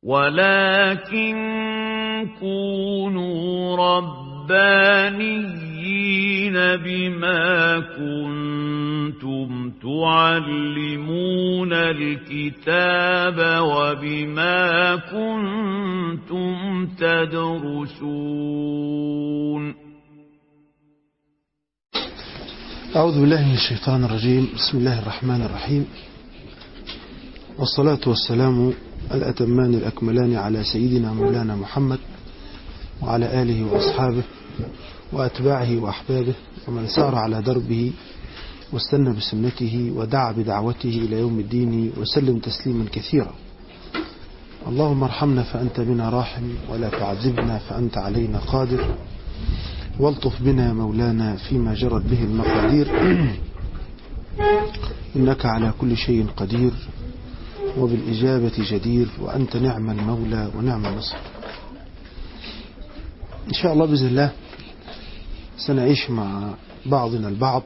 ولكن كونوا ربانيين بما كنتم تعلمون الكتاب وبما كنتم تدرسون أعوذ بالله من الشيطان الرجيم بسم الله الرحمن الرحيم والصلاة والسلام الأتمان الأكملان على سيدنا مولانا محمد وعلى آله وأصحابه وأتباعه وأحبابه ومن سار على دربه واستنى بسنته ودعا بدعوته إلى يوم الدين وسلم تسليما كثيرا اللهم ارحمنا فأنت بنا راحم ولا تعذبنا فأنت علينا قادر والطف بنا يا مولانا فيما جرت به المقادير إنك على كل شيء قدير وبالإجابة جدير وأنت نعم المولى ونعم النصر إن شاء الله بإذن الله سنعيش مع بعضنا البعض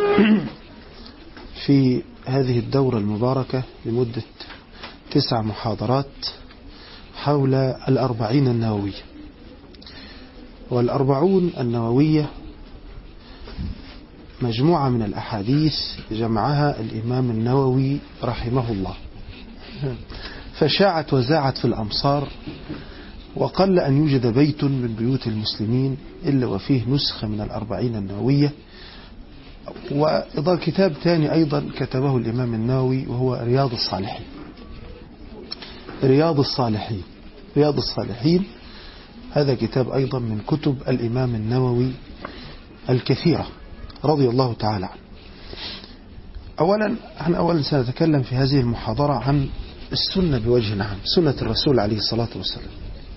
في هذه الدورة المباركة لمدة تسع محاضرات حول الأربعين النووية والأربعون النووية مجموعة من الأحاديث جمعها الإمام النووي رحمه الله فشاعت وزاعت في الأمصار وقل أن يوجد بيت من بيوت المسلمين إلا وفيه نسخة من الأربعين النووية وإضاء كتاب ثاني أيضا كتبه الإمام النووي وهو رياض الصالحين رياض الصالحين رياض الصالحين هذا كتاب أيضا من كتب الإمام النووي الكثيرة رضي الله تعالى عنه أولا احنا أولا سنتكلم في هذه المحاضرة عن السنة بوجه عام سنة الرسول عليه الصلاة والسلام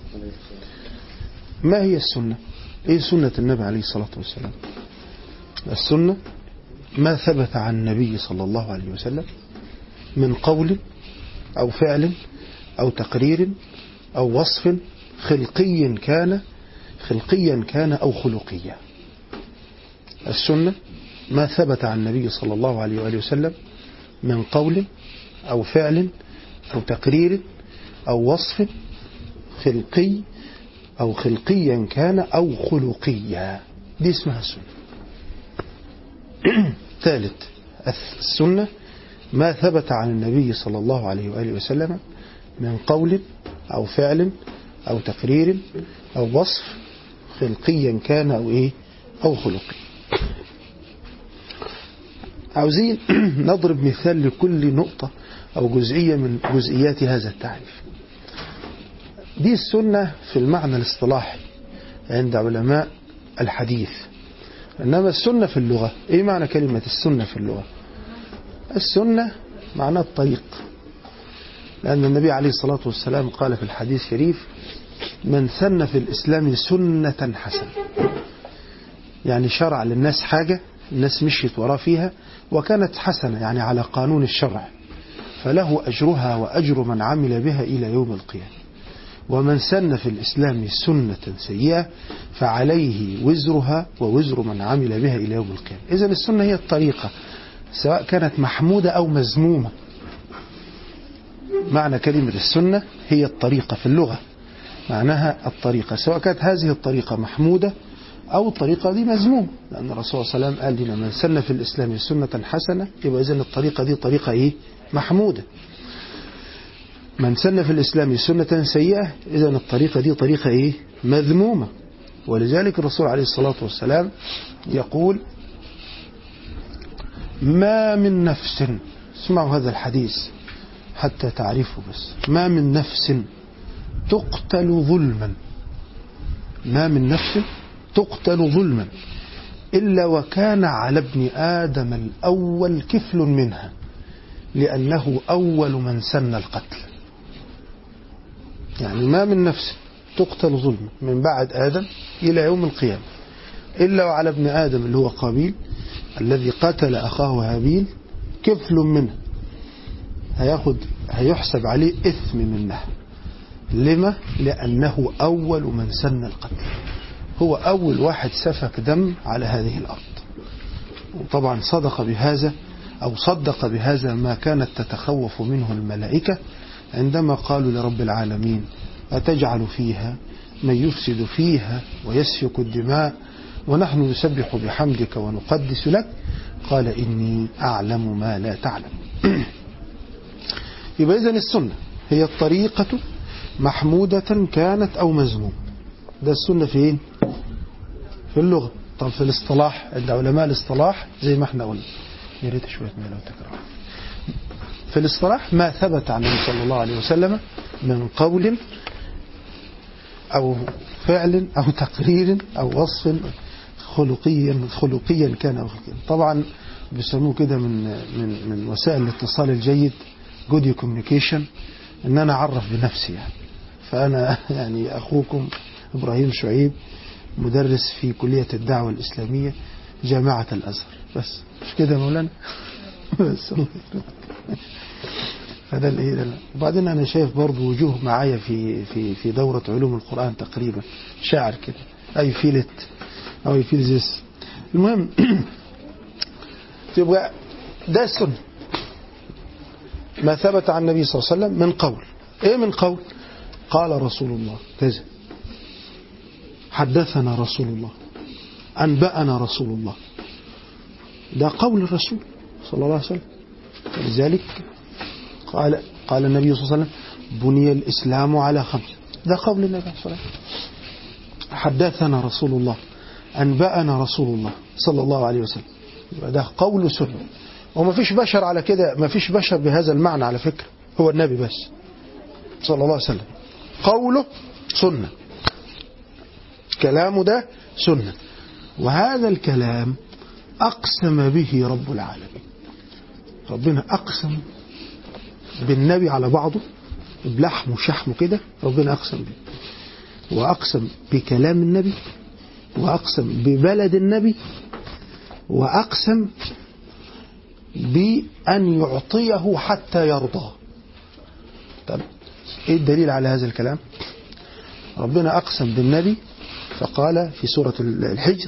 ما هي السنة ايه سنة النبي عليه الصلاة والسلام السنة ما ثبت عن النبي صلى الله عليه وسلم من قول أو فعل أو تقرير أو وصف خلقي كان خلقيا كان أو خلقيا السنة ما ثبت عن النبي صلى الله عليه وآله وسلم من قول أو فعل أو تقرير أو وصف خلقي أو خلقيا كان أو خلقيا دي اسمها السنة ثالث السنة ما ثبت عن النبي صلى الله عليه وآله وسلم من قول أو فعل أو تقرير أو وصف خلقيا كان أو إيه أو خلقي عاوزين نضرب مثال لكل نقطة أو جزئية من جزئيات هذا التعريف دي السنة في المعنى الاصطلاحي عند علماء الحديث إنما السنة في اللغة إيه معنى كلمة السنة في اللغة السنة معنى الطريق لأن النبي عليه الصلاة والسلام قال في الحديث الشريف من سن في الإسلام سنة حسنة يعني شرع للناس حاجة الناس مشيت وراه فيها وكانت حسنة يعني على قانون الشرع فله أجرها وأجر من عمل بها إلى يوم القيامة ومن سن في الإسلام سنة سيئة فعليه وزرها ووزر من عمل بها إلى يوم القيامة إذا السنة هي الطريقة سواء كانت محمودة أو مذمومة معنى كلمة السنة هي الطريقة في اللغة معناها الطريقة سواء كانت هذه الطريقة محمودة أو الطريقة دي مذمومة لأن الرسول صلى الله عليه وسلم قال لنا من سن في الإسلام سنة حسنة يبقى إذن الطريقة دي طريقة إيه محمودة من سن في الإسلام سنة سيئة إذا الطريقة دي طريقة إيه مذمومة ولذلك الرسول عليه الصلاة والسلام يقول ما من نفس اسمعوا هذا الحديث حتى تعرفوا بس ما من نفس تقتل ظلما ما من نفس تقتل ظلما إلا وكان على ابن آدم الأول كفل منها لأنه أول من سن القتل يعني ما من نفس تقتل ظلما من بعد آدم إلى يوم القيامة إلا وعلى ابن آدم اللي هو قابيل الذي قتل أخاه هابيل كفل منه هياخد هيحسب عليه إثم منها لما؟ لأنه أول من سن القتل هو أول واحد سفك دم على هذه الأرض وطبعا صدق بهذا أو صدق بهذا ما كانت تتخوف منه الملائكة عندما قالوا لرب العالمين أتجعل فيها من يفسد فيها ويسفك الدماء ونحن نسبح بحمدك ونقدس لك قال إني أعلم ما لا تعلم يبقى إذن السنة هي الطريقة محمودة كانت أو مذمومة ده السنة فين في اللغة طب في الاصطلاح عند علماء الاصطلاح زي ما احنا قلنا يا ريت شوية مية لو تكرار في الاصطلاح ما ثبت عن النبي صلى الله عليه وسلم من قول أو فعل أو تقرير أو وصف خلقيا خلقيا كان أو خلقيا طبعا بيسموه كده من من من وسائل الاتصال الجيد جود كوميونيكيشن ان انا اعرف بنفسي يعني فانا يعني اخوكم ابراهيم شعيب مدرس في كلية الدعوة الإسلامية جامعة الأزهر بس مش كده يا مولانا بس الله يكرمك. فده الايه ده وبعدين انا شايف برضه وجوه معايا في في في دوره علوم القران تقريبا شاعر كده اي فيل ات او اي فيل ذس المهم يبقى ده السنه ما ثبت عن النبي صلى الله عليه وسلم من قول ايه من قول قال رسول الله كذا حدثنا رسول الله انبانا رسول الله ده قول الرسول صلى الله عليه وسلم ولذلك قال قال النبي صلى الله عليه وسلم بني الإسلام على خمس ده قول النبي صلى الله عليه وسلم حدثنا رسول الله أنبأنا رسول الله صلى الله عليه وسلم يبقى ده قول سنة وما فيش بشر على كده ما فيش بشر بهذا المعنى على فكرة هو النبي بس صلى الله عليه وسلم قوله سنة كلامه ده سنة وهذا الكلام أقسم به رب العالمين ربنا أقسم بالنبي على بعضه بلحمه وشحمه كده ربنا أقسم به وأقسم بكلام النبي وأقسم ببلد النبي وأقسم بأن يعطيه حتى يرضى طب إيه الدليل على هذا الكلام ربنا أقسم بالنبي فقال في سورة الحجر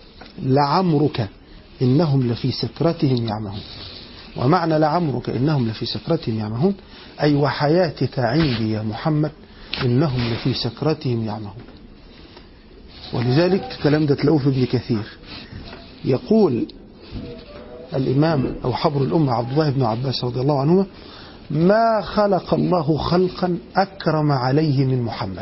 لعمرك إنهم لفي سكرتهم يعمهون ومعنى لعمرك إنهم لفي سكرتهم يعمهون أي وحياتك عندي يا محمد إنهم لفي سكرتهم يعمهون ولذلك الكلام ده تلاقوه في ابن كثير يقول الإمام أو حبر الأمة عبد الله بن عباس رضي الله عنهما ما خلق الله خلقا أكرم عليه من محمد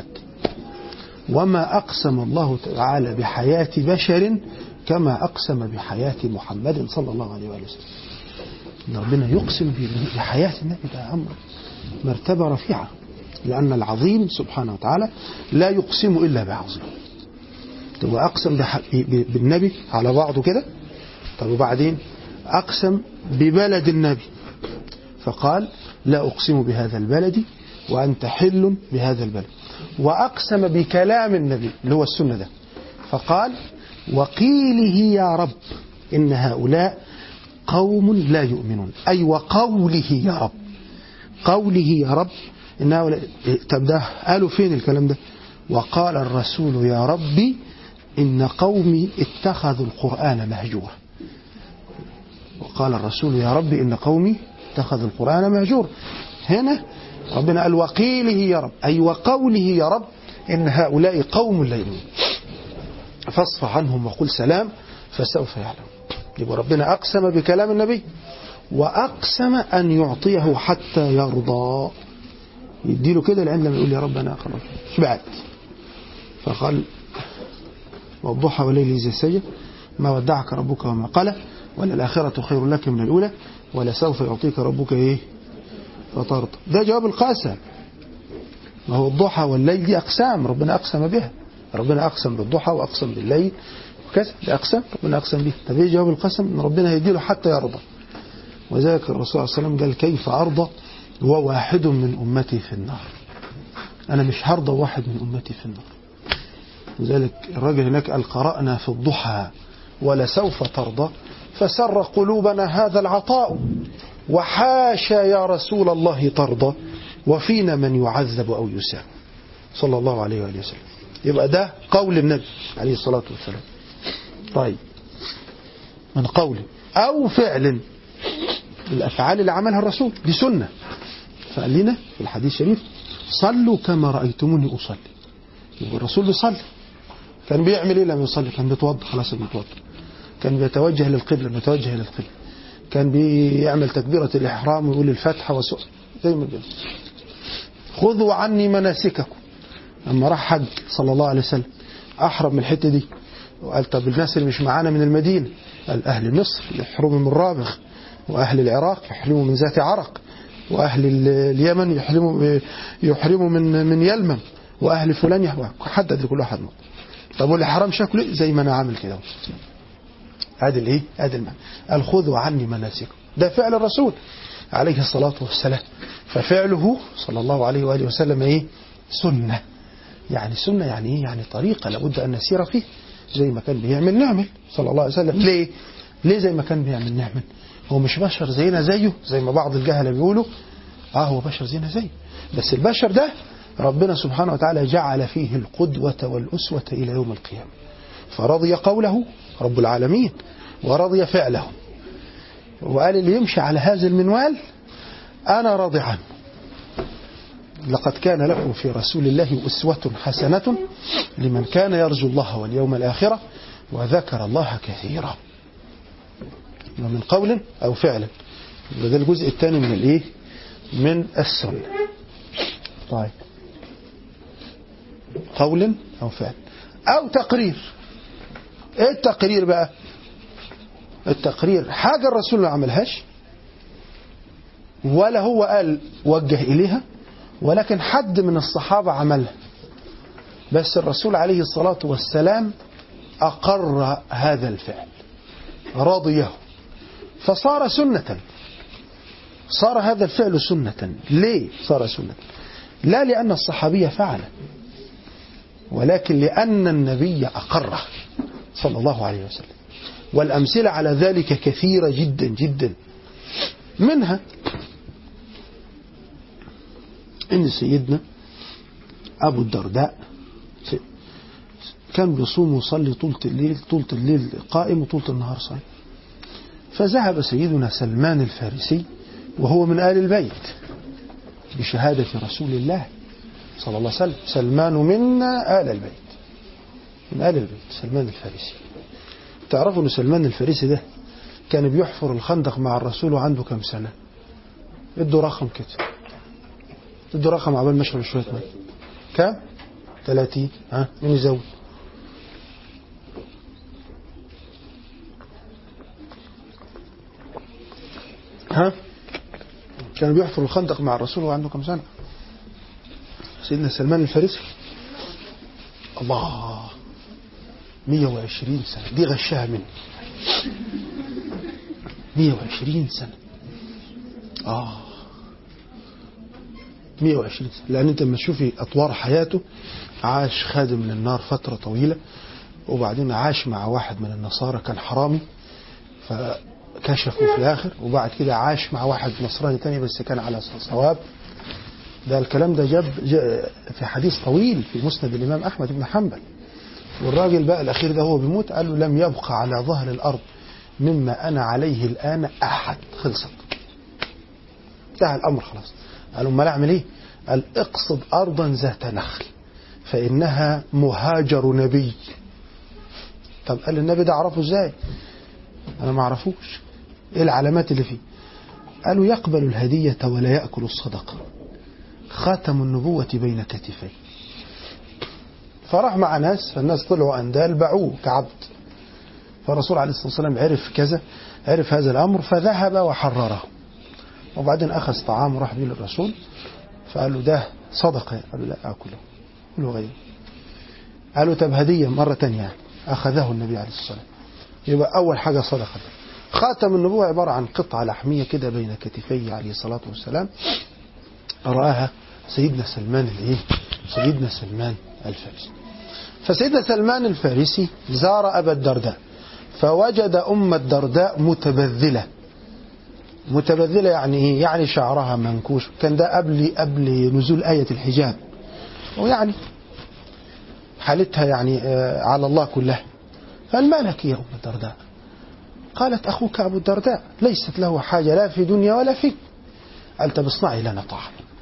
وما أقسم الله تعالى بحياة بشر كما أقسم بحياة محمد صلى الله عليه وآله وسلم إن ربنا يقسم بحياة النبي ده أمر مرتبة رفيعة لأن العظيم سبحانه وتعالى لا يقسم إلا بعظيم طب أقسم بح... ب... بالنبي على بعضه كده طب وبعدين أقسم ببلد النبي فقال لا أقسم بهذا البلد وأنت حل بهذا البلد وأقسم بكلام النبي اللي هو السنة ده فقال وقيله يا رب إن هؤلاء قوم لا يؤمنون أي وقوله يا رب قوله يا رب إن هؤلاء طب ده قالوا فين الكلام ده وقال الرسول يا ربي إن قومي اتخذوا القرآن مهجورا وقال الرسول يا ربي إن قومي اتخذوا القرآن مهجورا هنا ربنا قال وقيله يا رب أي وقوله يا رب إن هؤلاء قوم لا يؤمنون فاصفح عنهم وقل سلام فسوف يعلم يبقى ربنا أقسم بكلام النبي وأقسم أن يعطيه حتى يرضى يديله كده لأن لما يقول يا رب أنا خلاص شبعت فقال والضحى والليل إذا سجى ما ودعك ربك وما قلى وللآخرة خير لك من الأولى ولسوف يعطيك ربك إيه فترضى ده جواب القسم ما هو الضحى والليل دي أقسام ربنا أقسم بها ربنا أقسم بالضحى وأقسم بالليل وكذا ده أقسم ربنا أقسم به طب إيه جواب القسم إن ربنا هيديله حتى يرضى وذلك الرسول صلى الله عليه وسلم قال كيف أرضى وواحد من أمتي في النار أنا مش هرضى واحد من أمتي في النار لذلك الراجل هناك قال قرأنا في الضحى ولسوف ترضى فسر قلوبنا هذا العطاء وحاشا يا رسول الله ترضى وفينا من يعذب أو يسام صلى الله عليه وآله وسلم يبقى ده قول النبي عليه الصلاة والسلام طيب من قول أو فعل الأفعال اللي عملها الرسول دي سنة فقال لنا في الحديث الشريف صلوا كما رأيتموني أصلي يبقى الرسول بيصلي كان بيعمل ايه لما يصلي كان بيتوضا خلاص بيتوضا كان بيتوجه للقبلة بيتوجه للقبلة كان بيعمل تكبيرة الإحرام ويقول الفاتحة وسؤال زي ما بيقول خذوا عني مناسككم لما راح حج صلى الله عليه وسلم أحرم من الحتة دي وقال طب الناس اللي مش معانا من المدينة قال أهل مصر يحرموا من رابغ وأهل العراق يحرموا من ذات عرق وأهل ال- اليمن يحرموا يحرموا من من يلمم وأهل فلان يحرموا حدد لكل واحد نقطة طب والإحرام شكله إيه؟ زي ما أنا عامل كده هذا الايه هذا المعنى قال خذوا عني مناسككم ده فعل الرسول عليه الصلاة والسلام ففعله صلى الله عليه وآله وسلم ايه سنة يعني سنة يعني ايه يعني طريقة لابد أن نسير فيه زي ما كان بيعمل نعمل صلى الله عليه وسلم ليه ليه زي ما كان بيعمل نعمل هو مش بشر زينا زيه زي ما بعض الجهلة بيقولوا اه هو بشر زينا زيه بس البشر ده ربنا سبحانه وتعالى جعل فيه القدوة والأسوة إلى يوم القيامة فرضي قوله رب العالمين ورضي فعله وقال اللي يمشي على هذا المنوال أنا راضي عنه لقد كان لكم في رسول الله أسوة حسنة لمن كان يرجو الله واليوم الآخرة وذكر الله كثيرا ومن قول أو فعل ده الجزء الثاني من الإيه من السنة طيب قول أو فعل أو تقرير ايه التقرير بقى التقرير حاجة الرسول ما عملهاش ولا هو قال وجه إليها ولكن حد من الصحابة عملها بس الرسول عليه الصلاة والسلام أقر هذا الفعل رضيه فصار سنة صار هذا الفعل سنة ليه صار سنة لا لأن الصحابية فعل ولكن لأن النبي أقره صلى الله عليه وسلم والأمثلة على ذلك كثيرة جدا جدا منها إن سيدنا أبو الدرداء كان بيصوم ويصلي طولة الليل طولة الليل قائم وطولة النهار صايم فذهب سيدنا سلمان الفارسي وهو من آل البيت بشهادة رسول الله صلى الله عليه وسلم سلمان منا آل البيت من آل البيت سلمان الفارسي تعرفوا أن سلمان الفارسي ده كان بيحفر الخندق مع الرسول وعنده كم سنة ادوا رقم كده ادوا رقم عبال ما اشرب شوية ماء كم 30 ها مين يزود ها كان بيحفر الخندق مع الرسول وعنده كم سنة سيدنا سلمان الفارسي الله 120 سنة دي غشها مني 120 سنة آه 120 سنة لأن أنت لما تشوفي أطوار حياته عاش خادم للنار فترة طويلة وبعدين عاش مع واحد من النصارى كان حرامي فكشفوا في الآخر وبعد كده عاش مع واحد نصراني تاني بس كان على صواب ده الكلام ده جاب جاء في حديث طويل في مسند الإمام أحمد بن حنبل والراجل بقى الأخير ده هو بيموت قال له لم يبقى على ظهر الأرض مما أنا عليه الآن أحد خلصت انتهى الأمر خلاص قالوا امال أعمل إيه قال اقصد أرضا ذات نخل فإنها مهاجر نبي طب قال النبي ده أعرفه إزاي أنا ما أعرفوش إيه العلامات اللي فيه قالوا يقبل الهدية ولا يأكل الصدقة خاتم النبوة بين كتفيه فراح مع ناس فالناس طلعوا أندال باعوه كعبد فالرسول عليه الصلاة والسلام عرف كذا عرف هذا الأمر فذهب وحرره وبعدين أخذ طعام وراح به للرسول فقال له ده صدقة قال له لا أكله كله غيره قالوا طب هدية مرة تانية أخذه النبي عليه الصلاة والسلام يبقى أول حاجة صدقة خاتم النبوة عبارة عن قطعة لحمية كده بين كتفيه عليه الصلاة والسلام رآها سيدنا سلمان الايه سيدنا سلمان الفارسي فسيدنا سلمان الفارسي زار أبا الدرداء فوجد أم الدرداء متبذلة متبذلة يعني إيه؟ يعني شعرها منكوش كان ده قبل قبل نزول آية الحجاب ويعني حالتها يعني آه على الله كلها قال ما لك يا أم الدرداء قالت أخوك أبو الدرداء ليست له حاجة لا في دنيا ولا في قال طب اصنعي لنا طعام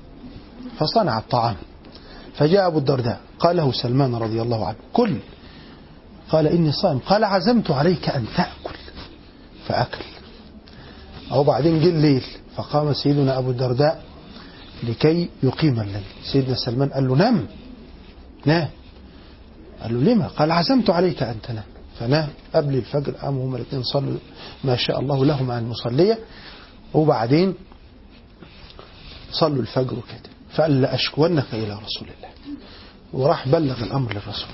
فصنع الطعام فجاء أبو الدرداء قال له سلمان رضي الله عنه كل قال إني صائم قال عزمت عليك أن تأكل فأكل أو بعدين جه الليل فقام سيدنا أبو الدرداء لكي يقيم الليل سيدنا سلمان قال له نم نام قال له لما قال عزمت عليك أن تنام فنام قبل الفجر قاموا هما الاثنين صلوا ما شاء الله لهما المصلية وبعدين صلوا الفجر وكده فقال لأشكونك إلى رسول الله وراح بلغ الأمر للرسول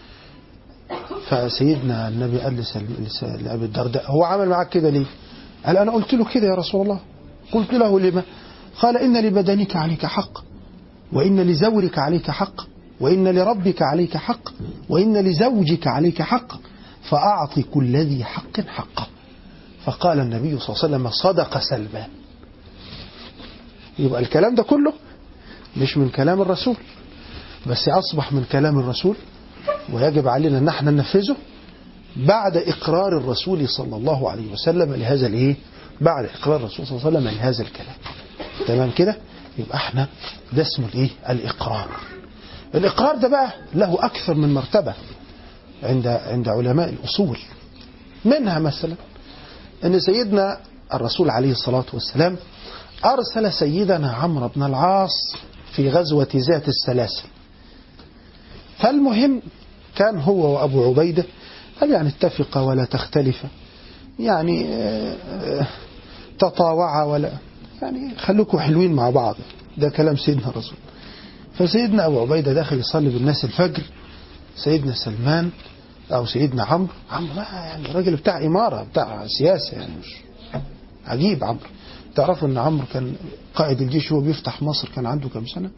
فسيدنا النبي قال لسلم- لس- لأبي الدرداء هو عمل معاك كده ليه قال أنا قلت له كده يا رسول الله قلت له لما قال إن لبدنك عليك حق وإن لزورك عليك حق وإن لربك عليك حق وإن لزوجك عليك حق فأعط كل ذي حق حقه فقال النبي صلى الله عليه وسلم صدق سلمان يبقى الكلام ده كله مش من كلام الرسول بس أصبح من كلام الرسول ويجب علينا أن احنا ننفذه بعد إقرار الرسول صلى الله عليه وسلم لهذا الإيه؟ بعد إقرار الرسول صلى الله عليه وسلم لهذا الكلام تمام كده يبقى احنا ده اسمه الإيه؟ الإقرار الإقرار ده بقى له أكثر من مرتبة عند عند علماء الأصول منها مثلا أن سيدنا الرسول عليه الصلاة والسلام أرسل سيدنا عمرو بن العاص في غزوة ذات السلاسل فالمهم كان هو وأبو عبيدة قال يعني اتفقا ولا تختلفا يعني آه، آه، تطاوعا ولا يعني خلوكوا حلوين مع بعض ده كلام سيدنا الرسول فسيدنا أبو عبيدة داخل يصلي بالناس الفجر سيدنا سلمان أو سيدنا عمرو عمرو بقى يعني راجل بتاع إمارة بتاع سياسة يعني مش عجيب عمرو تعرفوا ان عمرو كان قائد الجيش وهو بيفتح مصر كان عنده كم سنة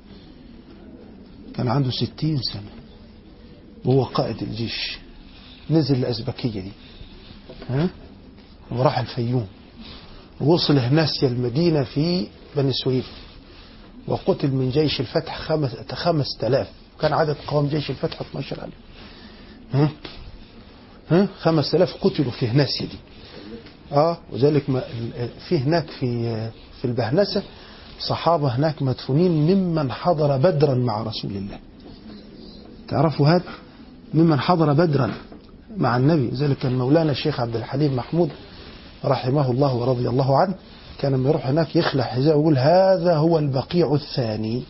كان عنده ستين سنة وهو قائد الجيش نزل الأزبكية دي ها وراح الفيوم وصل هناسيا المدينة في بني سويف وقتل من جيش الفتح خمس خمس تلاف كان عدد قوام جيش الفتح 12 ألف ها ها خمس تلاف قتلوا في هناسيا دي اه وذلك ما في هناك في في البهنسة صحابة هناك مدفونين ممن حضر بدرا مع رسول الله تعرفوا هذا ممن حضر بدرا مع النبي ذلك كان مولانا الشيخ عبد الحليم محمود رحمه الله ورضي الله عنه كان لما يروح هناك يخلع حذاءه ويقول هذا هو البقيع الثاني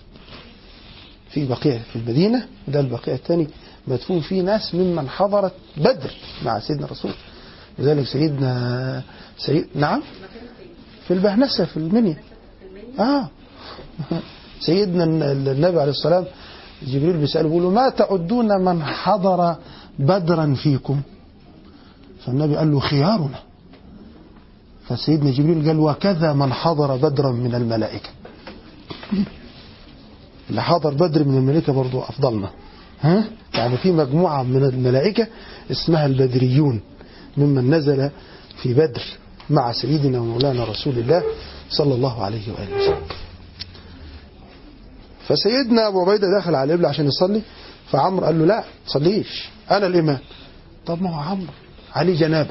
في بقيع في المدينة ده البقيع الثاني مدفون فيه ناس ممن حضرت بدر مع سيدنا الرسول لذلك سيدنا سيد نعم في البهنسة في المنيا آه سيدنا النبي عليه السلام جبريل بيسأله بيقول له ما تعدون من حضر بدرا فيكم فالنبي قال له خيارنا فسيدنا جبريل قال وكذا من حضر بدرا من الملائكة اللي حضر بدر من الملائكة برضو أفضلنا ها؟ يعني في مجموعة من الملائكة اسمها البدريون ممن نزل في بدر مع سيدنا ومولانا رسول الله صلى الله عليه وآله وسلم فسيدنا أبو عبيدة دخل على القبلة عشان يصلي فعمرو قال له لا تصليش أنا الإمام طب ما هو عمرو عليه جنابة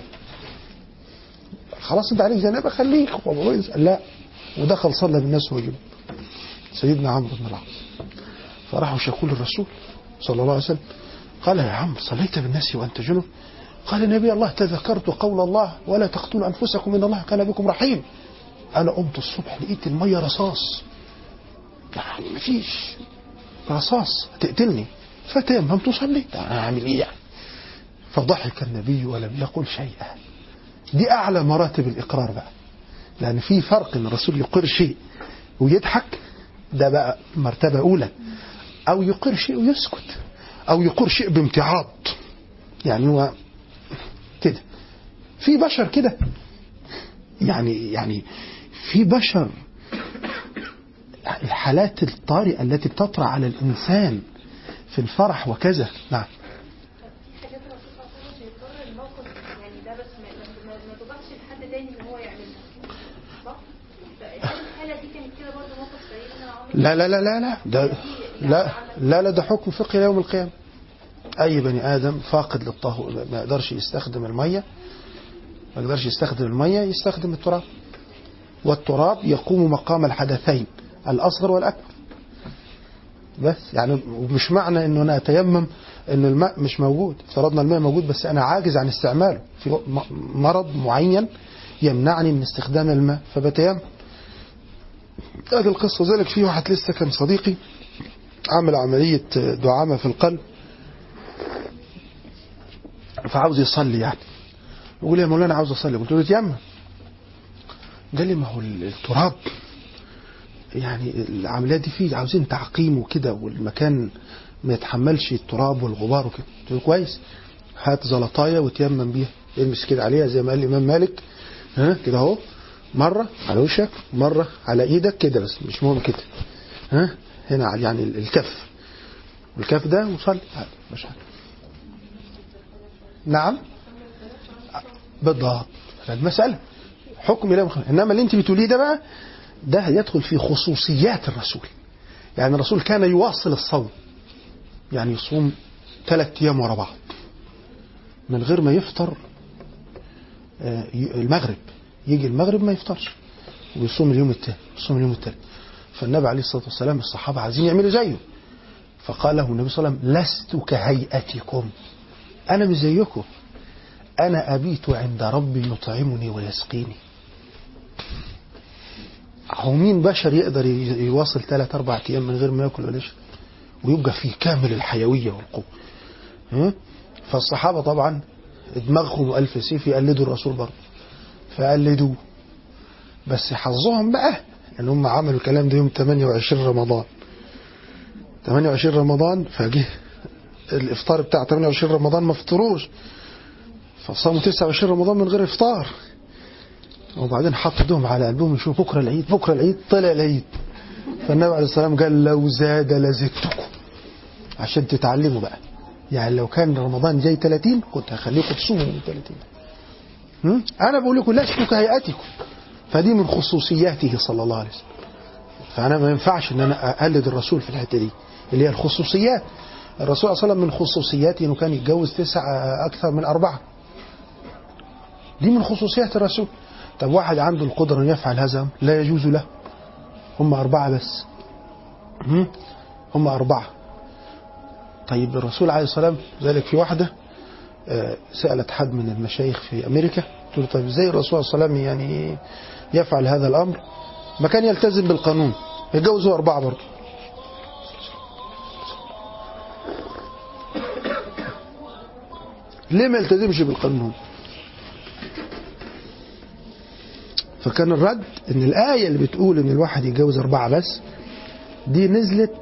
خلاص أنت عليك جنابة خليك أبو عبيدة قال لا ودخل صلى بالناس وهو جنوب سيدنا عمرو بن العاص فراحوا شكوا للرسول صلى الله عليه وسلم قال يا عمرو صليت بالناس وأنت جنب قال نبي الله تذكرت قول الله ولا تقتلوا أنفسكم إن الله كان بكم رحيم أنا قمت الصبح لقيت المية رصاص يعني مفيش رصاص تقتلني فتيممت وصليت أنا أعمل إيه يعني فضحك النبي ولم يقل شيئا دي أعلى مراتب الإقرار بقى لأن في فرق إن الرسول يقر شيء ويضحك ده بقى مرتبة أولى أو يقر شيء ويسكت أو يقر شيء بامتعاض يعني هو كده في بشر كده يعني يعني في بشر الحالات الطارئة التي بتطرأ على الإنسان في الفرح وكذا نعم حاجات الرسول صلى الله عليه وسلم يقرر الموقف يعني ده بس ما, ما, ما تضغطش لحد تاني ان هو يعملها صح؟ الحالة دي كانت كده برضه موقف سيدنا عمر لا لا لا لا لا ده لا لا لا ده حكم فقهي يوم القيامة أي بني آدم فاقد للطهور ما يقدرش يستخدم المية ما يقدرش يستخدم المية يستخدم التراب والتراب يقوم مقام الحدثين الأصغر والأكبر بس يعني مش معنى انه انا اتيمم ان الماء مش موجود افترضنا الماء موجود بس انا عاجز عن استعماله في م- مرض معين يمنعني من استخدام الماء فبتيمم هذه القصة ذلك في واحد لسه كان صديقي عمل عملية دعامة في القلب فعاوز يصلي يعني يقول لي يا مولانا عاوز اصلي قلت له تيمم قال لي ما هو التراب يعني العمليات دي فيه عاوزين تعقيم وكده والمكان ما يتحملش التراب والغبار وكده قلت له كويس هات زلطايه وتيمم بيها المس كده عليها زي ما قال الامام مالك ها كده اهو مره على وشك مره على ايدك كده بس مش مهم كده ها هنا على- يعني الكف والكف ده وصلي عادي، مش حاجه نعم بالضبط المسألة حكم لا مخالف إنما اللي أنت بتقوليه ده بقى ده يدخل في خصوصيات الرسول يعني الرسول كان يواصل الصوم يعني يصوم ثلاث أيام ورا بعض من غير ما يفطر آه، ي- المغرب يجي المغرب ما يفطرش ويصوم اليوم الثاني يصوم اليوم الثالث فالنبي عليه الصلاة والسلام الصحابة عايزين يعملوا زيه فقال له النبي صلى الله عليه وسلم لست كهيئتكم أنا مش زيكم أنا أبيت عند ربي يطعمني ويسقيني هو مين بشر يقدر ي- يواصل ثلاث أربع أيام من غير ما ياكل ولا يشرب ويبقى فيه كامل الحيوية والقوة ها؟ فالصحابة طبعا دماغهم ألف سيف يقلدوا الرسول برضه فقلدوه بس حظهم بقى ان هم عملوا الكلام ده يوم 28 رمضان 28 رمضان فجه الافطار بتاع 28 رمضان ما فطروش فصاموا 29 رمضان من غير افطار وبعدين حط ايدهم على قلبهم يشوفوا بكره العيد بكره العيد طلع العيد فالنبي عليه السلام قال لو زاد لزدتكم عشان تتعلموا بقى يعني لو كان رمضان جاي 30 كنت هخليكم تصوموا من 30 هم؟ انا بقول لكم لست كهيئتكم فدي من خصوصياته صلى الله عليه وسلم فانا ما ينفعش ان انا اقلد الرسول في الحته دي اللي هي الخصوصيات الرسول صلى الله عليه وسلم من خصوصياته انه كان يتجوز تسعة اكثر من اربعه دي من خصوصيات الرسول طب واحد عنده القدرة أن يفعل هذا لا يجوز له هم أربعة بس هم؟ هم أربعة طيب الرسول عليه الصلاة والسلام ذلك في واحدة آه، سألت حد من المشايخ في أمريكا قلت له طيب ازاي الرسول صلى الله عليه وسلم يعني يفعل هذا الأمر ما كان يلتزم بالقانون يتجوزوا أربعة برضه ليه ما يلتزمش بالقانون فكان الرد ان الآية اللي بتقول ان الواحد يتجوز أربعة بس دي نزلت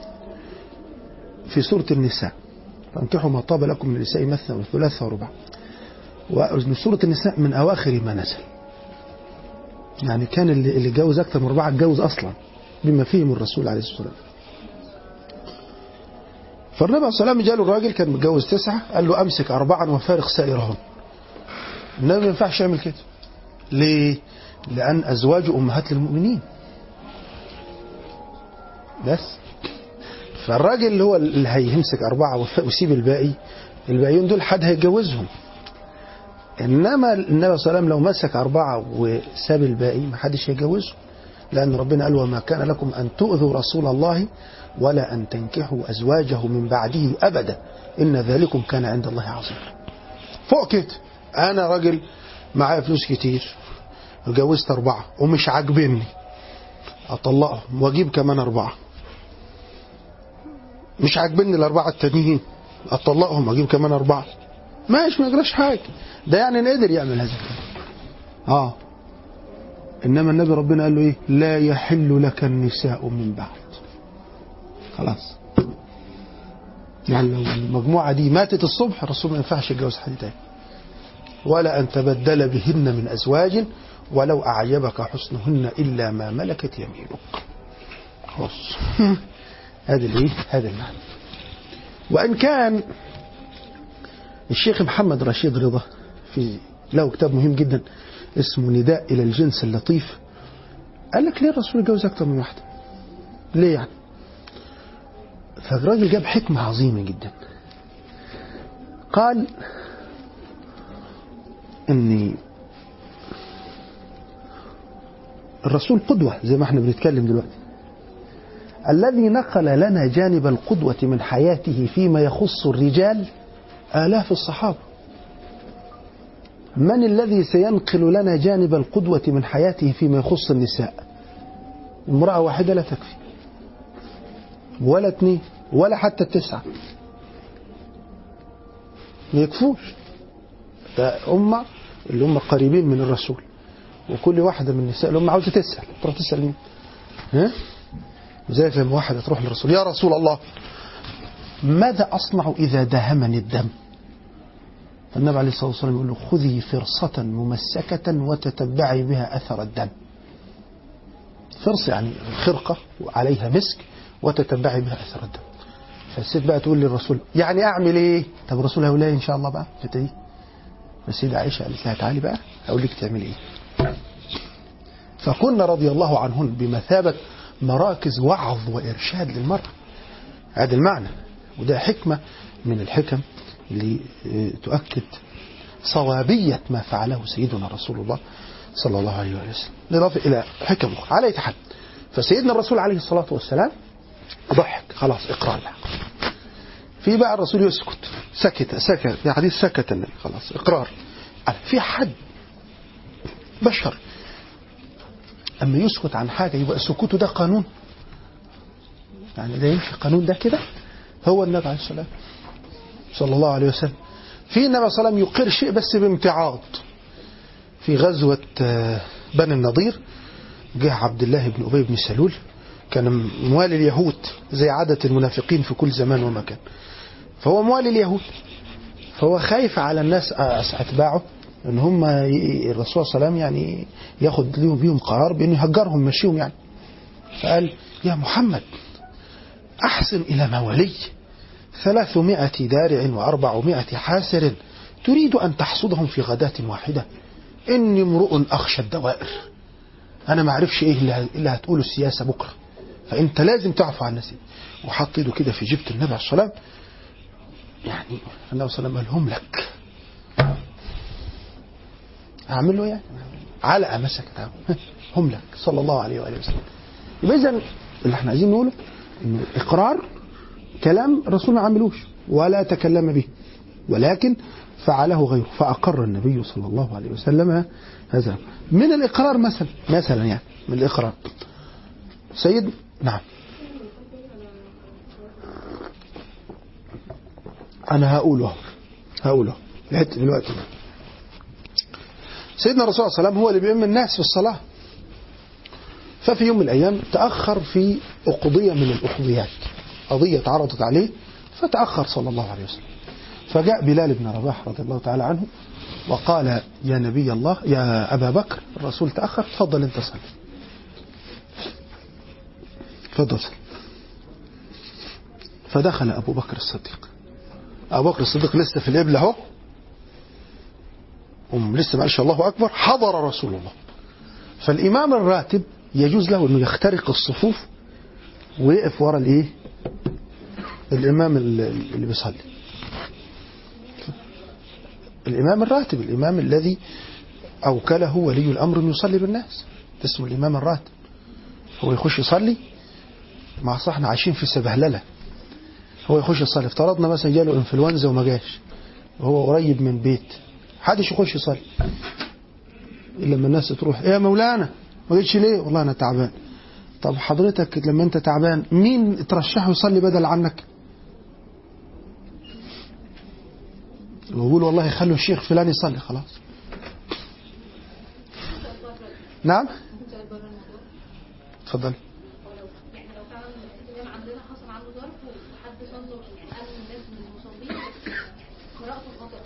في سورة النساء فانكحوا ما طاب لكم من النساء مثنى وثلاثة ورباع وأن سورة النساء من أواخر ما نزل يعني كان اللي اللي اتجوز أكثر من أربعة اتجوز أصلا بما فيهم الرسول عليه الصلاة والسلام فالنبي عليه الصلاة والسلام جاله الراجل كان متجوز تسعة قال له أمسك أربعا وفارق سائرهم النبي ما ينفعش يعمل كده ليه؟ لأن أزواج أمهات للمؤمنين بس فالراجل اللي هو اللي هيمسك أربعة وف- ويسيب الباقي الباقيين دول حد هيتجوزهم إنما النبي صلى الله عليه وسلم لو مسك أربعة وساب الباقي ما حدش هيتجوزه لأن ربنا قال وما كان لكم أن تؤذوا رسول الله ولا أن تنكحوا أزواجه من بعده أبدا إن ذلكم كان عند الله عظيما فوق كده أنا راجل معايا فلوس كتير اتجوزت أربعة ومش عاجبني أطلقهم وأجيب كمان أربعة مش عاجبني الأربعة التانيين أطلقهم وأجيب كمان أربعة ماشي ما يجراش حاجة ده يعني إن قدر يعمل هذا الكلام آه إنما النبي ربنا قال له إيه لا يحل لك النساء من بعد خلاص يعني لو المجموعة دي ماتت الصبح الرسول ما ينفعش يتجوز حد تاني ولا أن تبدل بهن من أزواج ولو أعجبك حسنهن إلا ما ملكت يمينك خلاص هذا الايه هذا المعنى وإن كان الشيخ محمد رشيد رضا في له كتاب مهم جدا اسمه نداء إلى الجنس اللطيف قال لك ليه الرسول يتجوز أكتر من واحدة ليه يعني فالراجل جاب حكمة عظيمة جدا قال ان الرسول قدوة زي ما احنا بنتكلم دلوقتي الذي نقل لنا جانب القدوة من حياته فيما يخص الرجال آلاف الصحابة من الذي سينقل لنا جانب القدوة من حياته فيما يخص النساء امرأة واحدة لا تكفي ولا اثنين ولا حتى التسعة ما يكفوش ده أمة اللي هم قريبين من الرسول وكل واحدة من النساء اللي هم عاوزة تسأل تروح تسأل مين ها زي لما واحدة تروح للرسول يا رسول الله ماذا أصنع إذا داهمني الدم فالنبي عليه الصلاة والسلام يقول له خذي فرصة ممسكة وتتبعي بها أثر الدم فرصة يعني خرقة وعليها مسك وتتبعي بها أثر الدم فالست بقى تقول للرسول يعني أعمل إيه طب الرسول هيقول لها إن شاء الله بقى الحتة دي فالسيدة عائشة قالت لها تعالي بقى أقول لك تعملي إيه فكنا رضي الله عنهن بمثابة مراكز وعظ وإرشاد للمرأة هذا المعنى وده حكمة من الحكم اللي تؤكد صوابية ما فعله سيدنا رسول الله صلى الله عليه وسلم بالإضافة إلى حكم أخرى على أي حال فسيدنا الرسول عليه الصلاة والسلام ضحك خلاص إقرار لها في بقى الرسول يسكت سكت سكت في حديث سكت النبي خلاص إقرار في حد بشر أما يسكت عن حاجة يبقى سكوته ده قانون يعني ده يمشي قانون ده كده هو النبي عليه الصلاة صلى الله عليه وسلم في النبي صلى الله عليه وسلم يقر شيء بس بامتعاض في غزوة بني النضير جه عبد الله بن أبي بن سلول كان موالي اليهود زي عادة المنافقين في كل زمان ومكان فهو موالي اليهود فهو خايف على الناس أتباعه ان هم الرسول صلى الله عليه وسلم يعني ياخد لهم بيهم قرار بانه يهجرهم مشيهم يعني فقال يا محمد احسن الى موالي ثلاثمائة دارع وأربعمائة حاسر تريد أن تحصدهم في غداة واحدة إني امرؤ أخشى الدوائر أنا ما أعرفش إيه اللي هتقوله السياسة بكرة فأنت لازم تعفو عن نفسك وحط ايده كده في جبت النبي عليه الصلاة والسلام يعني النبي صلى الله عليه وسلم قال هم لك أعمل له يعني علقة مسكت هم لك صلى الله عليه وآله وسلم يبقى إذا اللي احنا عايزين نقوله إنه إقرار كلام الرسول ما عملوش ولا تكلم به ولكن فعله غيره فأقر النبي صلى الله عليه وسلم هذا من الإقرار مثلا مثلا يعني من الإقرار سيد نعم أنا هقوله هقوله لحد دلوقتي سيدنا الرسول صلى الله عليه وسلم هو اللي بيؤم الناس في الصلاة ففي يوم من الأيام تأخر في أقضية من الأقضيات قضية اتعرضت عليه فتأخر صلى الله عليه وسلم فجاء بلال بن رباح رضي الله تعالى عنه وقال يا نبي الله يا أبا بكر الرسول تأخر تفضل انت صلي تفضل صلي فدخل أبو بكر الصديق أبو بكر الصديق لسه في الإبل اهو أم لسه ما قالش الله أكبر حضر رسول الله فالإمام الراتب يجوز له أنه يخترق الصفوف ويقف ورا الإيه الإمام اللي بيصلي الإمام الراتب الإمام الذي أوكله ولي الأمر أن يصلي بالناس اسمه الإمام الراتب هو يخش يصلي مع صح احنا عايشين في سبهللة هو يخش يصلي افترضنا مثلا جاله انفلونزا وما جاش وهو قريب من بيت حدش يخش يصلي إلا لما الناس تروح إيه يا مولانا ما جيتش ليه والله أنا تعبان طب حضرتك لما أنت تعبان مين ترشحه يصلي بدل عنك ويقول والله خلوا الشيخ فلان يصلي خلاص نعم اتفضل يعني لو فعلا الإمام عندنا حصل عنده ظرف وحد صلى يعني قال الناس من المصلين قراءته خطأ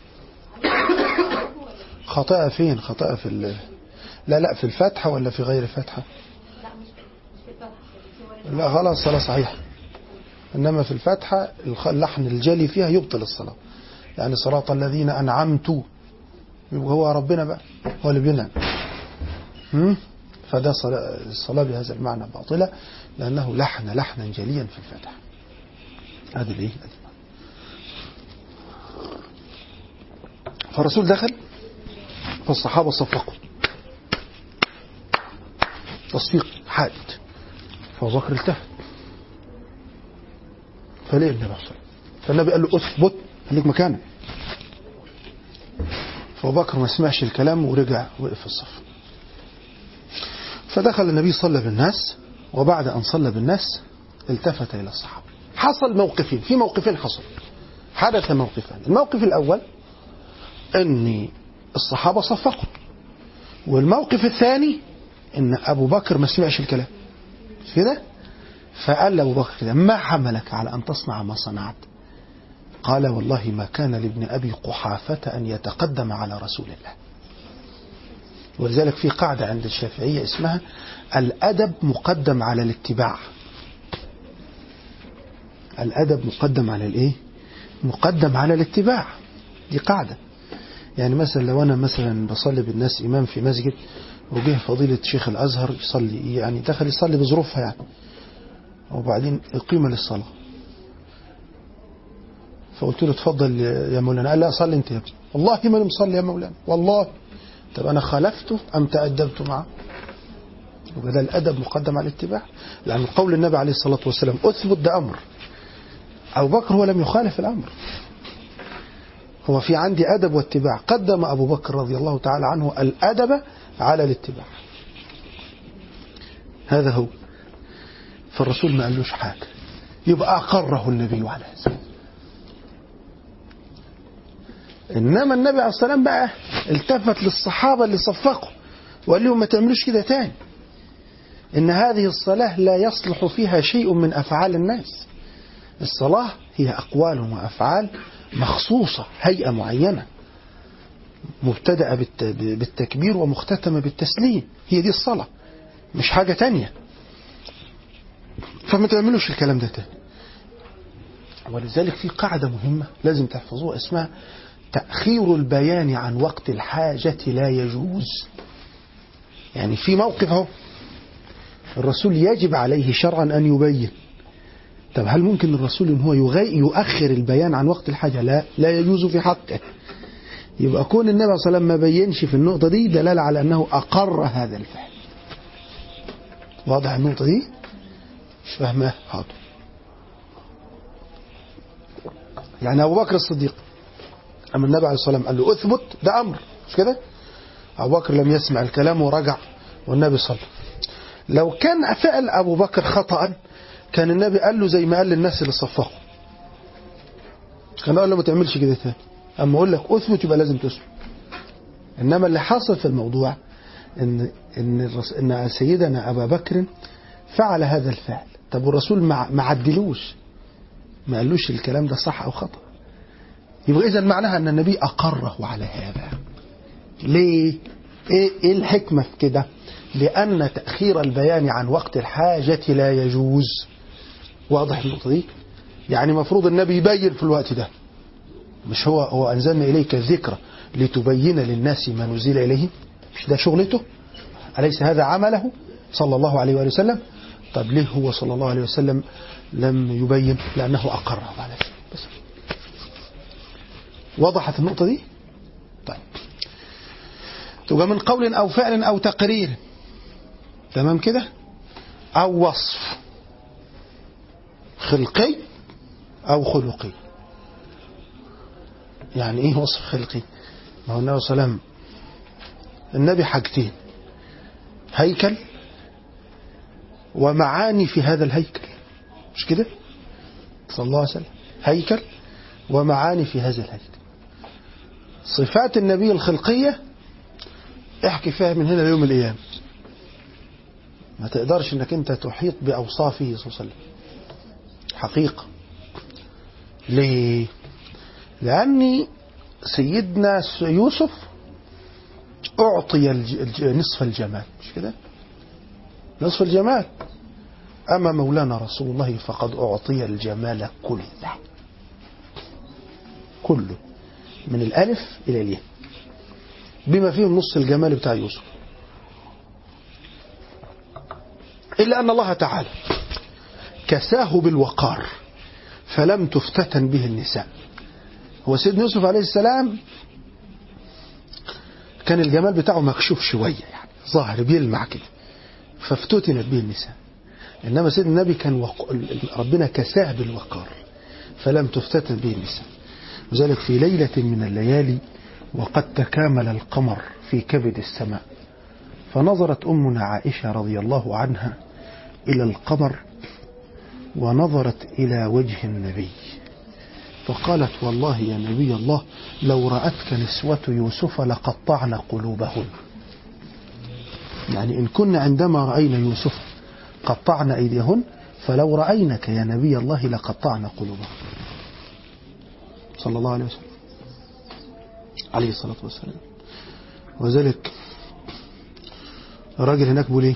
هل ولا خطأ فين خطأ في ال... لا لا في الفاتحة ولا في غير فاتحة لا مش مش في الفتح في ورد لا خلاص صلاة صحيحة إنما في الفاتحة الخ- اللحن الجلي فيها يبطل الصلاة يعني صراط الذين أنعمت يبقى هو ربنا بقى هو اللي بينعم هم؟ فده صلاة الصلاة بهذا المعنى باطلة لأنه لحن لحنا جليا في الفاتحة هذا الإيه هذا المعنى. فالرسول دخل فالصحابة صفقوا تصفيق حاد فأبو بكر التفت فليه النبي صلى الله عليه وسلم فالنبي قال له اثبت خليك مكانك فابو بكر ما سمعش الكلام ورجع وقف في الصف فدخل النبي صلى بالناس وبعد ان صلى بالناس التفت الى الصحابه حصل موقفين في موقفين حصل حدث موقفان الموقف الاول ان الصحابه صفقوا والموقف الثاني ان ابو بكر ما سمعش الكلام مش كده فقال لابو بكر كده ما حملك على ان تصنع ما صنعت قال والله ما كان لابن ابي قحافه ان يتقدم على رسول الله ولذلك في قاعده عند الشافعيه اسمها الادب مقدم على الاتباع الادب مقدم على الايه مقدم على الاتباع دي قاعده يعني مثلا لو انا مثلا بصلي بالناس امام في مسجد وجه فضيله شيخ الازهر يصلي يعني دخل يصلي بظروفها يعني وبعدين اقيم للصلاه فقلت له اتفضل يا مولانا قال لا صلي انت يا ابني والله ما انا مصلي يا مولانا والله طب انا خالفته ام تادبت معه يبقى ده الادب مقدم على الاتباع لان قول النبي عليه الصلاه والسلام اثبت ده امر ابو بكر هو لم يخالف الامر هو في عندي ادب واتباع قدم ابو بكر رضي الله تعالى عنه الادب على الاتباع هذا هو فالرسول ما قالوش حاجه يبقى اقره النبي على هذا انما النبي عليه الصلاه والسلام بقى التفت للصحابه اللي صفقوا وقال لهم ما تعملوش كده تاني ان هذه الصلاه لا يصلح فيها شيء من افعال الناس الصلاه هي اقوال وافعال مخصوصه هيئه معينه مبتدأة بالت- بالتكبير ومختتمة بالتسليم هي دي الصلاة مش حاجة تانية فما تعملوش الكلام ده تاني ولذلك في قاعدة مهمة لازم تحفظوها اسمها تأخير البيان عن وقت الحاجة لا يجوز يعني في موقف اهو الرسول يجب عليه شرعا أن يبين طب هل ممكن الرسول ان هو يغي يؤخر البيان عن وقت الحاجة لا لا يجوز في حقه يبقى كون النبي صلى الله عليه وسلم ما بينش في النقطة دي دلالة على أنه أقر هذا الفعل واضح النقطة دي مش فاهمة حاضر يعني أبو بكر الصديق أما النبي عليه الصلاة والسلام قال له أثبت ده أمر مش كده أبو بكر لم يسمع الكلام ورجع والنبي صلى لو كان فعل أبو بكر خطأ كان النبي قال له زي ما قال للناس اللي صفقوا كان قال له ما تعملش كده تاني اما اقول لك اثبت يبقى لازم تثبت انما اللي حصل في الموضوع ان ان الرس... ان سيدنا ابا بكر فعل هذا الفعل طب والرسول ما ما عدلوش ما قالوش الكلام ده صح او خطا يبقى اذا معناها ان النبي اقره على هذا ليه ايه ايه الحكمه في كده لان تاخير البيان عن وقت الحاجه لا يجوز واضح النقطه دي يعني مفروض النبي يبين في الوقت ده مش هو هو أنزلنا إليك الذكر لتبين للناس ما نزل إليهم مش ده شغلته أليس هذا عمله صلى الله عليه وآله وسلم طب ليه هو صلى الله عليه وسلم لم يبين لأنه أقره على ذلك بس وضحت النقطة دي طيب تبقى من قول أو فعل أو تقرير تمام كده أو وصف خلقي أو خلقي يعني ايه وصف خلقي ما هو النبي صلى الله عليه وسلم النبي حاجتين هيكل ومعاني في هذا الهيكل مش كده صلى الله عليه وسلم هيكل ومعاني في هذا الهيكل صفات النبي الخلقية احكي فيها من هنا ليوم القيامة ما تقدرش انك انت تحيط بأوصافه صلى الله عليه وسلم حقيقة ليه لأن سيدنا يوسف أعطي الج- الج- نصف الجمال مش كده نصف الجمال أما مولانا رسول الله فقد أعطي الجمال كله كله من الألف إلى الياء بما فيه نص الجمال بتاع يوسف إلا أن الله تعالى كساه بالوقار فلم تفتتن به النساء هو سيدنا يوسف عليه السلام كان الجمال بتاعه مكشوف شوية يعني ظاهر بيلمع كده فافتتنت به النساء إنما سيدنا النبي كان وق... ربنا كساه بالوقار فلم تفتتن به النساء وذلك في ليلة من الليالي وقد تكامل القمر في كبد السماء فنظرت أمنا عائشة رضي الله عنها إلى القمر ونظرت إلى وجه النبي فقالت والله يا نبي الله لو رأتك نسوة يوسف لقطعن قلوبهن يعني إن كنا عندما رأينا يوسف قطعن أيديهن فلو رأينك يا نبي الله لقطعن قلوبهن صلى الله عليه وسلم عليه الصلاة والسلام وذلك الراجل هناك بيقول ايه